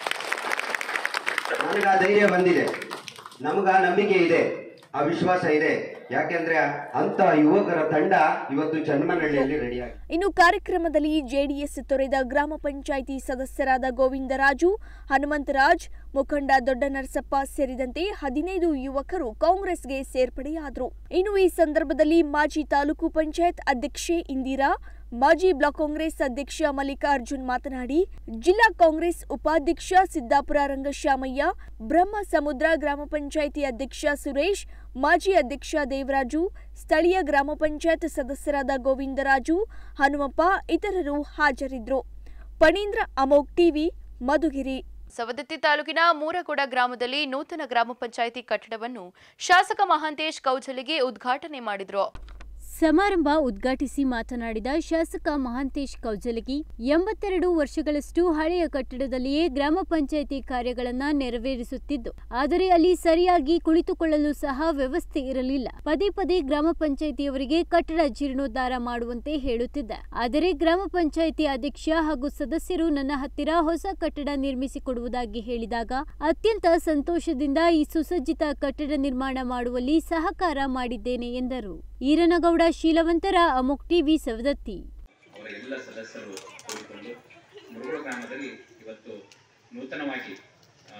ನನಗೆ ಆ ಧೈರ್ಯ ಬಂದಿದೆ ನಮಗ ನಂಬಿಕೆ ಇದೆ ಆ ವಿಶ್ವಾಸ ಇದೆ ಯಾಕೆಂದ್ರೆ ಅಂತ ಯುವಕರ ತಂಡ ಇವತ್ತು ಚನ್ಮನಹಳ್ಳಿಯಲ್ಲಿ ರೆಡಿಯಾಗಿದೆ ಇನ್ನು ಕಾರ್ಯಕ್ರಮದಲ್ಲಿ ಜೆಡಿಎಸ್ ತೊರೆದ ಗ್ರಾಮ ಪಂಚಾಯಿತಿ ಸದಸ್ಯರಾದ ಗೋವಿಂದರಾಜು ಹನುಮಂತರಾಜ್ ಮುಖಂಡ ದೊಡ್ಡ ನರಸಪ್ಪ ಸೇರಿದಂತೆ ಹದಿನೈದು ಯುವಕರು ಕಾಂಗ್ರೆಸ್ಗೆ ಸೇರ್ಪಡೆಯಾದರು ಇನ್ನು ಈ ಸಂದರ್ಭದಲ್ಲಿ ಮಾಜಿ ತಾಲೂಕು ಪಂಚಾಯತ್ ಅಧ್ಯಕ್ಷೆ ಇಂದಿರಾ ಮಾಜಿ ಬ್ಲಾಕ್ ಕಾಂಗ್ರೆಸ್ ಅಧ್ಯಕ್ಷ ಮಲ್ಲಿಕಾರ್ಜುನ್ ಮಾತನಾಡಿ ಜಿಲ್ಲಾ ಕಾಂಗ್ರೆಸ್ ಉಪಾಧ್ಯಕ್ಷ ಸಿದ್ದಾಪುರ ರಂಗಶ್ಯಾಮಯ್ಯ ಬ್ರಹ್ಮ ಸಮುದ್ರ ಗ್ರಾಮ ಪಂಚಾಯಿತಿ ಅಧ್ಯಕ್ಷ ಸುರೇಶ್ ಮಾಜಿ ಅಧ್ಯಕ್ಷ ದೇವರಾಜು ಸ್ಥಳೀಯ ಗ್ರಾಮ ಪಂಚಾಯತ್ ಸದಸ್ಯರಾದ ಗೋವಿಂದರಾಜು ಹನುಮಪ್ಪ ಇತರರು ಹಾಜರಿದ್ದರು ಪಣೀಂದ್ರ ಅಮೋಕ್ ಟಿವಿ ಮಧುಗಿರಿ ಸವದತ್ತಿ ತಾಲೂಕಿನ ಮೂರಗೂಡ ಗ್ರಾಮದಲ್ಲಿ ನೂತನ ಗ್ರಾಮ ಪಂಚಾಯಿತಿ ಕಟ್ಟಡವನ್ನು ಶಾಸಕ ಮಹಾಂತೇಶ್ ಕೌಜಲಿಗೆ ಉದ್ಘಾಟನೆ ಮಾಡಿದ್ರು ಸಮಾರಂಭ ಉದ್ಘಾಟಿಸಿ ಮಾತನಾಡಿದ ಶಾಸಕ ಮಹಾಂತೇಶ್ ಕೌಜಲಗಿ ಎಂಬತ್ತೆರಡು ವರ್ಷಗಳಷ್ಟು ಹಳೆಯ ಕಟ್ಟಡದಲ್ಲಿಯೇ ಗ್ರಾಮ ಪಂಚಾಯಿತಿ ಕಾರ್ಯಗಳನ್ನ ನೆರವೇರಿಸುತ್ತಿದ್ದು ಆದರೆ ಅಲ್ಲಿ ಸರಿಯಾಗಿ ಕುಳಿತುಕೊಳ್ಳಲು ಸಹ ವ್ಯವಸ್ಥೆ ಇರಲಿಲ್ಲ ಪದೇ ಪದೇ ಗ್ರಾಮ ಪಂಚಾಯಿತಿಯವರಿಗೆ ಕಟ್ಟಡ ಜೀರ್ಣೋದ್ಧಾರ ಮಾಡುವಂತೆ ಹೇಳುತ್ತಿದ್ದ ಆದರೆ ಗ್ರಾಮ ಪಂಚಾಯಿತಿ ಅಧ್ಯಕ್ಷ ಹಾಗೂ ಸದಸ್ಯರು ನನ್ನ ಹತ್ತಿರ ಹೊಸ ಕಟ್ಟಡ ನಿರ್ಮಿಸಿಕೊಡುವುದಾಗಿ ಹೇಳಿದಾಗ ಅತ್ಯಂತ ಸಂತೋಷದಿಂದ ಈ ಸುಸಜ್ಜಿತ ಕಟ್ಟಡ ನಿರ್ಮಾಣ ಮಾಡುವಲ್ಲಿ ಸಹಕಾರ ಮಾಡಿದ್ದೇನೆ ಎಂದರು ಈರನಗೌಡ ಶೀಲವಂತರ ಅಮುಕ್ ಟಿವಿ ಸವದತ್ತಿ ಅವರ ಎಲ್ಲ ಸದಸ್ಯರು ಕೂಡಿಕೊಂಡು ಮುರುಗೋಡು ಗ್ರಾಮದಲ್ಲಿ ಇವತ್ತು ನೂತನವಾಗಿ ಆ,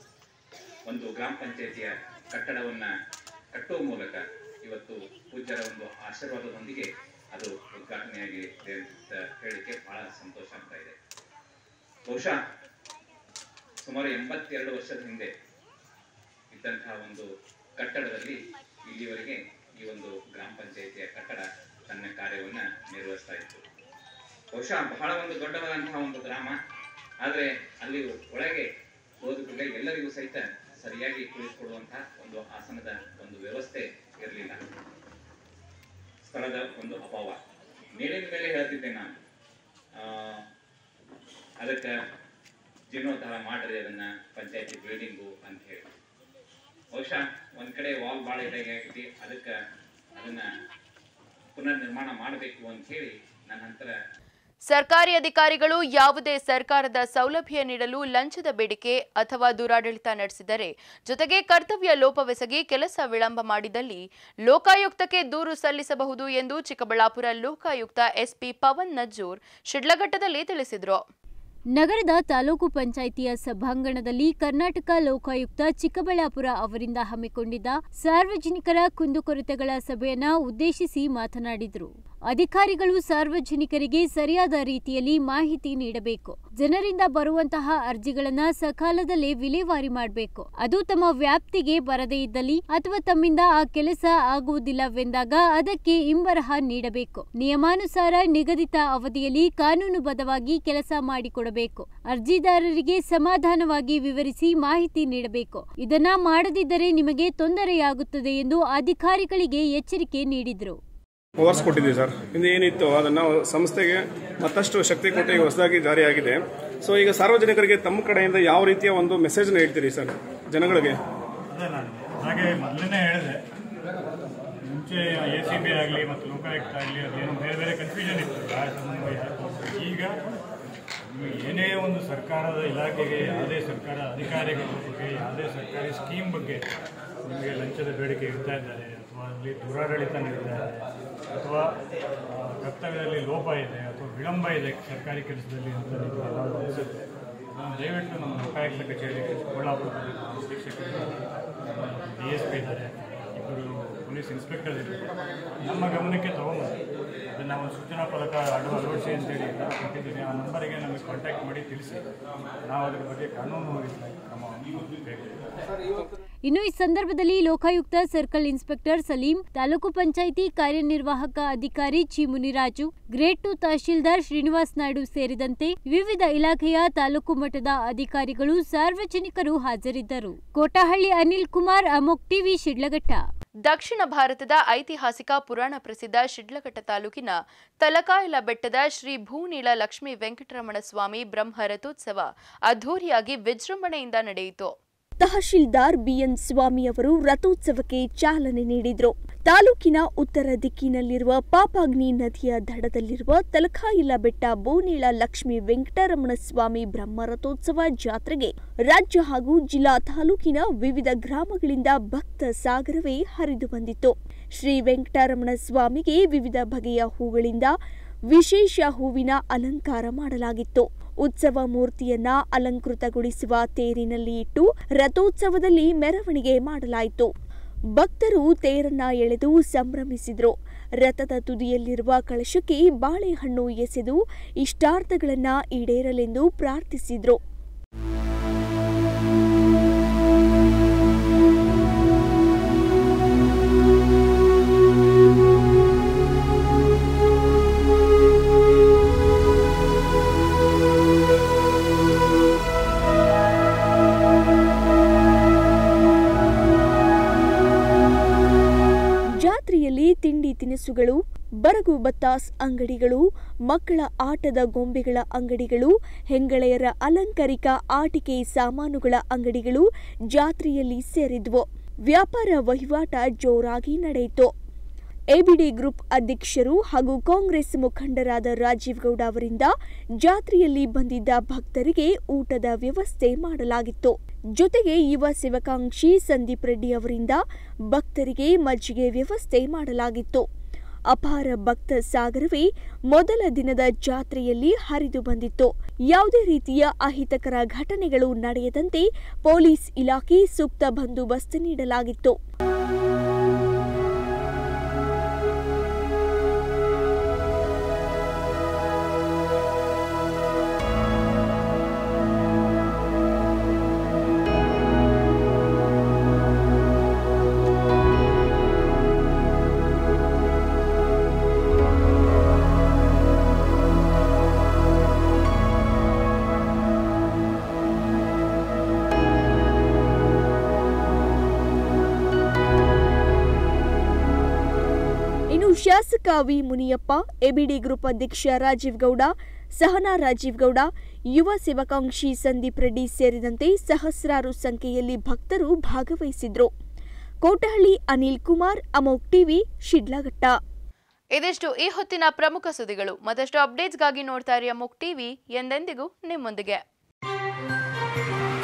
ಒಂದು ಗ್ರಾಮ ಪಂಚಾಯಿತಿಯ ಕಟ್ಟಡವನ್ನು ಕಟ್ಟುವ ಮೂಲಕ ಇವತ್ತು ಪೂಜ್ಯರ ಒಂದು ಆಶೀರ್ವಾದದೊಂದಿಗೆ ಅದು ಉದ್ಘಾಟನೆಯಾಗಿದೆ ಅಂತ ಹೇಳಿಕೆ ಬಹಳ ಸಂತೋಷ ಆಗ್ತಾ ಇದೆ ಬಹುಶಃ ಸುಮಾರು ಎಂಬತ್ತೆರಡು ವರ್ಷದ ಹಿಂದೆ ಇದ್ದಂತಹ ಒಂದು ಕಟ್ಟಡದಲ್ಲಿ ಇಲ್ಲಿವರೆಗೆ ಈ ಒಂದು ಗ್ರಾಮ ಪಂಚಾಯಿತಿಯ ಕಟ್ಟಡ ತನ್ನ ಕಾರ್ಯವನ್ನು ನಿರ್ವಹಿಸ್ತಾ ಇತ್ತು ಬಹುಶಃ ಬಹಳ ಒಂದು ದೊಡ್ಡವಾದಂತಹ ಒಂದು ಗ್ರಾಮ ಆದರೆ ಅಲ್ಲಿ ಒಳಗೆ ಹೋದ ಕೂಡಲೇ ಎಲ್ಲರಿಗೂ ಸಹಿತ ಸರಿಯಾಗಿ ಕುಳಿತುಕೊಳ್ಳುವಂತಹ ಒಂದು ಆಸನದ ಒಂದು ವ್ಯವಸ್ಥೆ ಇರಲಿಲ್ಲ ಸ್ಥಳದ ಒಂದು ಅಭಾವ ಮೇಲಿನ ಮೇಲೆ ಹೇಳ್ತಿದ್ದೆ ನಾನು ಆ, ಅದಕ್ಕೆ ಜೀರ್ಣೋದ್ಧಾರ ಮಾಡ್ರಿ ಅದನ್ನ ಪಂಚಾಯತಿ ಬಿಲ್ಡಿಂಗು ಅಂತ ಹೇಳಿ ಬಹುಶಃ ಒಂದ್ ಕಡೆ ವಾಲ್ ಭಾಳ ಇದಾಗೈತಿ ಅದಕ್ಕೆ ಅದನ್ನ ಪುನರ್ ನಿರ್ಮಾಣ ಮಾಡಬೇಕು ಅಂತ ಹೇಳಿ ನನ್ನ ಹಂತರ ಸರ್ಕಾರಿ ಅಧಿಕಾರಿಗಳು ಯಾವುದೇ ಸರ್ಕಾರದ ಸೌಲಭ್ಯ ನೀಡಲು ಲಂಚದ ಬೇಡಿಕೆ ಅಥವಾ ದುರಾಡಳಿತ ನಡೆಸಿದರೆ ಜೊತೆಗೆ ಕರ್ತವ್ಯ ಲೋಪವೆಸಗಿ ಕೆಲಸ ವಿಳಂಬ ಮಾಡಿದಲ್ಲಿ ಲೋಕಾಯುಕ್ತಕ್ಕೆ ದೂರು ಸಲ್ಲಿಸಬಹುದು ಎಂದು ಚಿಕ್ಕಬಳ್ಳಾಪುರ ಲೋಕಾಯುಕ್ತ ಎಸ್ಪಿ ಪವನ್ ನಜ್ಜೂರ್ ಶಿಡ್ಲಘಟ್ಟದಲ್ಲಿ ತಿಳಿಸಿದರು ನಗರದ ತಾಲೂಕು ಪಂಚಾಯಿತಿಯ ಸಭಾಂಗಣದಲ್ಲಿ ಕರ್ನಾಟಕ ಲೋಕಾಯುಕ್ತ ಚಿಕ್ಕಬಳ್ಳಾಪುರ ಅವರಿಂದ ಹಮ್ಮಿಕೊಂಡಿದ್ದ ಸಾರ್ವಜನಿಕರ ಕುಂದುಕೊರತೆಗಳ ಸಭೆಯನ್ನ ಉದ್ದೇಶಿಸಿ ಮಾತನಾಡಿದರು ಅಧಿಕಾರಿಗಳು ಸಾರ್ವಜನಿಕರಿಗೆ ಸರಿಯಾದ ರೀತಿಯಲ್ಲಿ ಮಾಹಿತಿ ನೀಡಬೇಕು ಜನರಿಂದ ಬರುವಂತಹ ಅರ್ಜಿಗಳನ್ನ ಸಕಾಲದಲ್ಲೇ ವಿಲೇವಾರಿ ಮಾಡಬೇಕು ಅದು ತಮ್ಮ ವ್ಯಾಪ್ತಿಗೆ ಬರದೇ ಇದ್ದಲ್ಲಿ ಅಥವಾ ತಮ್ಮಿಂದ ಆ ಕೆಲಸ ಆಗುವುದಿಲ್ಲವೆಂದಾಗ ಅದಕ್ಕೆ ಇಂಬರಹ ನೀಡಬೇಕು ನಿಯಮಾನುಸಾರ ನಿಗದಿತ ಅವಧಿಯಲ್ಲಿ ಕಾನೂನುಬದ್ಧವಾಗಿ ಕೆಲಸ ಮಾಡಿಕೊಡಬೇಕು ಅರ್ಜಿದಾರರಿಗೆ ಸಮಾಧಾನವಾಗಿ ವಿವರಿಸಿ ಮಾಹಿತಿ ನೀಡಬೇಕು ಇದನ್ನ ಮಾಡದಿದ್ದರೆ ನಿಮಗೆ ತೊಂದರೆಯಾಗುತ್ತದೆ ಎಂದು ಅಧಿಕಾರಿಗಳಿಗೆ ಎಚ್ಚರಿಕೆ ನೀಡಿದರು ಪವರ್ಸ್ ಕೊಟ್ಟಿದ್ದೀವಿ ಸರ್ ಇದು ಏನಿತ್ತು ಅದನ್ನು ಸಂಸ್ಥೆಗೆ ಮತ್ತಷ್ಟು ಶಕ್ತಿ ಕೊಟ್ಟು ಈಗ ಹೊಸದಾಗಿ ಜಾರಿಯಾಗಿದೆ ಸೊ ಈಗ ಸಾರ್ವಜನಿಕರಿಗೆ ತಮ್ಮ ಕಡೆಯಿಂದ ಯಾವ ರೀತಿಯ ಒಂದು ಮೆಸೇಜ್ನ ಹೇಳ್ತೀರಿ ಸರ್ ಜನಗಳಿಗೆ ಅದೇ ನಾನು ಹಾಗೆ ಮೊದಲನೇ ಹೇಳಿದೆ ಮುಂಚೆ ಎ ಸಿ ಬಿ ಆಗಲಿ ಮತ್ತು ಲೋಕಾಯುಕ್ತ ಆಗಲಿ ಅದೇನು ಬೇರೆ ಬೇರೆ ಕನ್ಫ್ಯೂಷನ್ ಇತ್ತು ರಾಜ್ಯ ಸಮನ್ವಯ ಈಗ ನಿಮಗೆ ಏನೇ ಒಂದು ಸರ್ಕಾರದ ಇಲಾಖೆಗೆ ಯಾವುದೇ ಸರ್ಕಾರ ಅಧಿಕಾರಿಗಳ ಬಗ್ಗೆ ಯಾವುದೇ ಸರ್ಕಾರಿ ಸ್ಕೀಮ್ ಬಗ್ಗೆ ನಿಮಗೆ ಲಂಚದ ಬೇಡಿಕೆ ಇಡ್ತಾ ಇದ್ದಾರೆ ಅಥವಾ ಅಲ್ಲಿ ದುರಾಡಳಿತ ನಡೀತಾ ಇದೆ ಅಥವಾ ಆ, ಕರ್ತವ್ಯದಲ್ಲಿ ಲೋಪ ಇದೆ ಅಥವಾ ವಿಳಂಬ ಇದೆ ಸರ್ಕಾರಿ ಕೆಲಸದಲ್ಲಿ ಅಂತ ನಿಮಗೆ ಏನಾದ್ರು ಅನಿಸುತ್ತೆ ಅದನ್ನು ದಯವಿಟ್ಟು ನಮ್ಮ ಲೋಕಾಯುಕ್ತ ಕಚೇರಿ ಕೋಲ್ಹಾಪುರದಲ್ಲಿ ನಮ್ಮ ಶಿಕ್ಷಕರು ಡಿ ಎಸ್ ಪಿ ಇದ್ದಾರೆ ಇಬ್ಬರು ಪೊಲೀಸ್ ಇನ್ಸ್ಪೆಕ್ಟರ್ ಇದ್ದಾರೆ ನಮ್ಮ ಗಮನಕ್ಕೆ ತಗೊಂಬಂದು ಅದನ್ನು ಒಂದು ಸೂಚನಾ ಫಲಕ ಅಡು ಅಳವಡಿಸಿ ಅಂತೇಳಿ ಕೊಟ್ಟಿದ್ದೀನಿ ಆ ನಂಬರಿಗೆ ನಮಗೆ ಕಾಂಟ್ಯಾಕ್ಟ್ ಮಾಡಿ ತಿಳಿಸಿ ನಾವು ಅದ್ರ ಬಗ್ಗೆ ಕಾನೂನು ರೀತಿಯಾಗಿ ಕ್ರಮವನ್ನು ಕೈಗೊಳ್ಳುತ್ತೇವೆ ಇನ್ನು ಈ ಸಂದರ್ಭದಲ್ಲಿ ಲೋಕಾಯುಕ್ತ ಸರ್ಕಲ್ ಇನ್ಸ್ಪೆಕ್ಟರ್ ಸಲೀಂ ತಾಲೂಕು ಪಂಚಾಯಿತಿ ಕಾರ್ಯನಿರ್ವಾಹಕ ಅಧಿಕಾರಿ ಚಿ ಮುನಿರಾಜು ಗ್ರೇಡ್ ಟು ತಹಶೀಲ್ದಾರ್ ಶ್ರೀನಿವಾಸ್ ನಾಯ್ಡು ಸೇರಿದಂತೆ ವಿವಿಧ ಇಲಾಖೆಯ ತಾಲೂಕು ಮಟ್ಟದ ಅಧಿಕಾರಿಗಳು ಸಾರ್ವಜನಿಕರು ಹಾಜರಿದ್ದರು ಕೋಟಹಳ್ಳಿ ಅನಿಲ್ ಕುಮಾರ್ ಅಮೋಕ್ ಟಿವಿ ಶಿಡ್ಲಘಟ್ಟ ದಕ್ಷಿಣ ಭಾರತದ ಐತಿಹಾಸಿಕ ಪುರಾಣ ಪ್ರಸಿದ್ಧ ಶಿಡ್ಲಘಟ್ಟ ತಾಲೂಕಿನ ತಲಕಾಯಲ ಬೆಟ್ಟದ ಶ್ರೀ ಭೂನೀಳ ಲಕ್ಷ್ಮೀ ವೆಂಕಟರಮಣ ಸ್ವಾಮಿ ಬ್ರಹ್ಮ ರಥೋತ್ಸವ ಅದ್ಧೂರಿಯಾಗಿ ವಿಜೃಂಭಣೆಯಿಂದ ನಡೆಯಿತು ತಹಶೀಲ್ದಾರ್ ಬಿಎನ್ ಸ್ವಾಮಿ ಅವರು ರಥೋತ್ಸವಕ್ಕೆ ಚಾಲನೆ ನೀಡಿದ್ರು ತಾಲೂಕಿನ ಉತ್ತರ ದಿಕ್ಕಿನಲ್ಲಿರುವ ಪಾಪಾಗ್ನಿ ನದಿಯ ದಡದಲ್ಲಿರುವ ತಲಕಾಯಿಲ ಬೆಟ್ಟ ಬೋನೀಳ ಲಕ್ಷ್ಮೀ ವೆಂಕಟರಮಣ ಸ್ವಾಮಿ ಬ್ರಹ್ಮ ರಥೋತ್ಸವ ಜಾತ್ರೆಗೆ ರಾಜ್ಯ ಹಾಗೂ ಜಿಲ್ಲಾ ತಾಲೂಕಿನ ವಿವಿಧ ಗ್ರಾಮಗಳಿಂದ ಭಕ್ತ ಸಾಗರವೇ ಹರಿದು ಬಂದಿತ್ತು ಶ್ರೀ ವೆಂಕಟರಮಣ ಸ್ವಾಮಿಗೆ ವಿವಿಧ ಬಗೆಯ ಹೂಗಳಿಂದ ವಿಶೇಷ ಹೂವಿನ ಅಲಂಕಾರ ಮಾಡಲಾಗಿತ್ತು ಉತ್ಸವ ಮೂರ್ತಿಯನ್ನ ಅಲಂಕೃತಗೊಳಿಸುವ ತೇರಿನಲ್ಲಿ ಇಟ್ಟು ರಥೋತ್ಸವದಲ್ಲಿ ಮೆರವಣಿಗೆ ಮಾಡಲಾಯಿತು ಭಕ್ತರು ತೇರನ್ನ ಎಳೆದು ಸಂಭ್ರಮಿಸಿದ್ರು ರಥದ ತುದಿಯಲ್ಲಿರುವ ಕಳಶಕ್ಕೆ ಬಾಳೆಹಣ್ಣು ಎಸೆದು ಇಷ್ಟಾರ್ಥಗಳನ್ನ ಈಡೇರಲೆಂದು ಪ್ರಾರ್ಥಿಸಿದ್ರು ಜಾತ್ರೆಯಲ್ಲಿ ತಿಂಡಿ ತಿನಿಸುಗಳು ಬರಗು ಬತ್ತಾಸ್ ಅಂಗಡಿಗಳು ಮಕ್ಕಳ ಆಟದ ಗೊಂಬೆಗಳ ಅಂಗಡಿಗಳು ಹೆಂಗಳೆಯರ ಅಲಂಕಾರಿಕ ಆಟಿಕೆ ಸಾಮಾನುಗಳ ಅಂಗಡಿಗಳು ಜಾತ್ರೆಯಲ್ಲಿ ಸೇರಿದ್ವು ವ್ಯಾಪಾರ ವಹಿವಾಟ ಜೋರಾಗಿ ನಡೆಯಿತು ಎಬಿಡಿ ಗ್ರೂಪ್ ಅಧ್ಯಕ್ಷರು ಹಾಗೂ ಕಾಂಗ್ರೆಸ್ ಮುಖಂಡರಾದ ರಾಜೀವ್ ಗೌಡ ಅವರಿಂದ ಜಾತ್ರೆಯಲ್ಲಿ ಬಂದಿದ್ದ ಭಕ್ತರಿಗೆ ಊಟದ ವ್ಯವಸ್ಥೆ ಮಾಡಲಾಗಿತ್ತು ಜೊತೆಗೆ ಯುವ ಸೇವಕಾಂಕ್ಷಿ ಸಂದೀಪ್ ರೆಡ್ಡಿ ಅವರಿಂದ ಭಕ್ತರಿಗೆ ಮಜ್ಜಿಗೆ ವ್ಯವಸ್ಥೆ ಮಾಡಲಾಗಿತ್ತು ಅಪಾರ ಭಕ್ತ ಸಾಗರವೇ ಮೊದಲ ದಿನದ ಜಾತ್ರೆಯಲ್ಲಿ ಹರಿದು ಬಂದಿತ್ತು ಯಾವುದೇ ರೀತಿಯ ಅಹಿತಕರ ಘಟನೆಗಳು ನಡೆಯದಂತೆ ಪೊಲೀಸ್ ಇಲಾಖೆ ಸೂಕ್ತ ಬಂದೋಬಸ್ತ್ ನೀಡಲಾಗಿತ್ತು ಇನ್ನು ಶಾಸಕ ವಿ ಮುನಿಯಪ್ಪ ಎಬಿಡಿ ಗ್ರೂಪ್ ಅಧ್ಯಕ್ಷ ರಾಜೀವ್ ಗೌಡ ಸಹನಾ ರಾಜೀವ್ ಗೌಡ ಯುವ ಸೇವಕಾಂಕ್ಷಿ ಸಂದೀಪ್ ರೆಡ್ಡಿ ಸೇರಿದಂತೆ ಸಹಸ್ರಾರು ಸಂಖ್ಯೆಯಲ್ಲಿ ಭಕ್ತರು ಭಾಗವಹಿಸಿದ್ರು ಕೋಟಹಳ್ಳಿ ಅನಿಲ್ ಕುಮಾರ್ ಅಮೋಕ್ ಟಿವಿ ಶಿಡ್ಲಘಟ್ಟ ಇದಿಷ್ಟು ಈ ಹೊತ್ತಿನ ಪ್ರಮುಖ ಸುದ್ದಿಗಳು ಮತ್ತಷ್ಟು ಅಪ್ಡೇಟ್ಸ್ಗಾಗಿ ನೋಡ್ತಾ ಇರಿ ಅಮೋಕ್ ಟಿವಿ ಎಂದೆಂದಿಗೂ ನಿಮ್ಮೊಂದಿಗೆ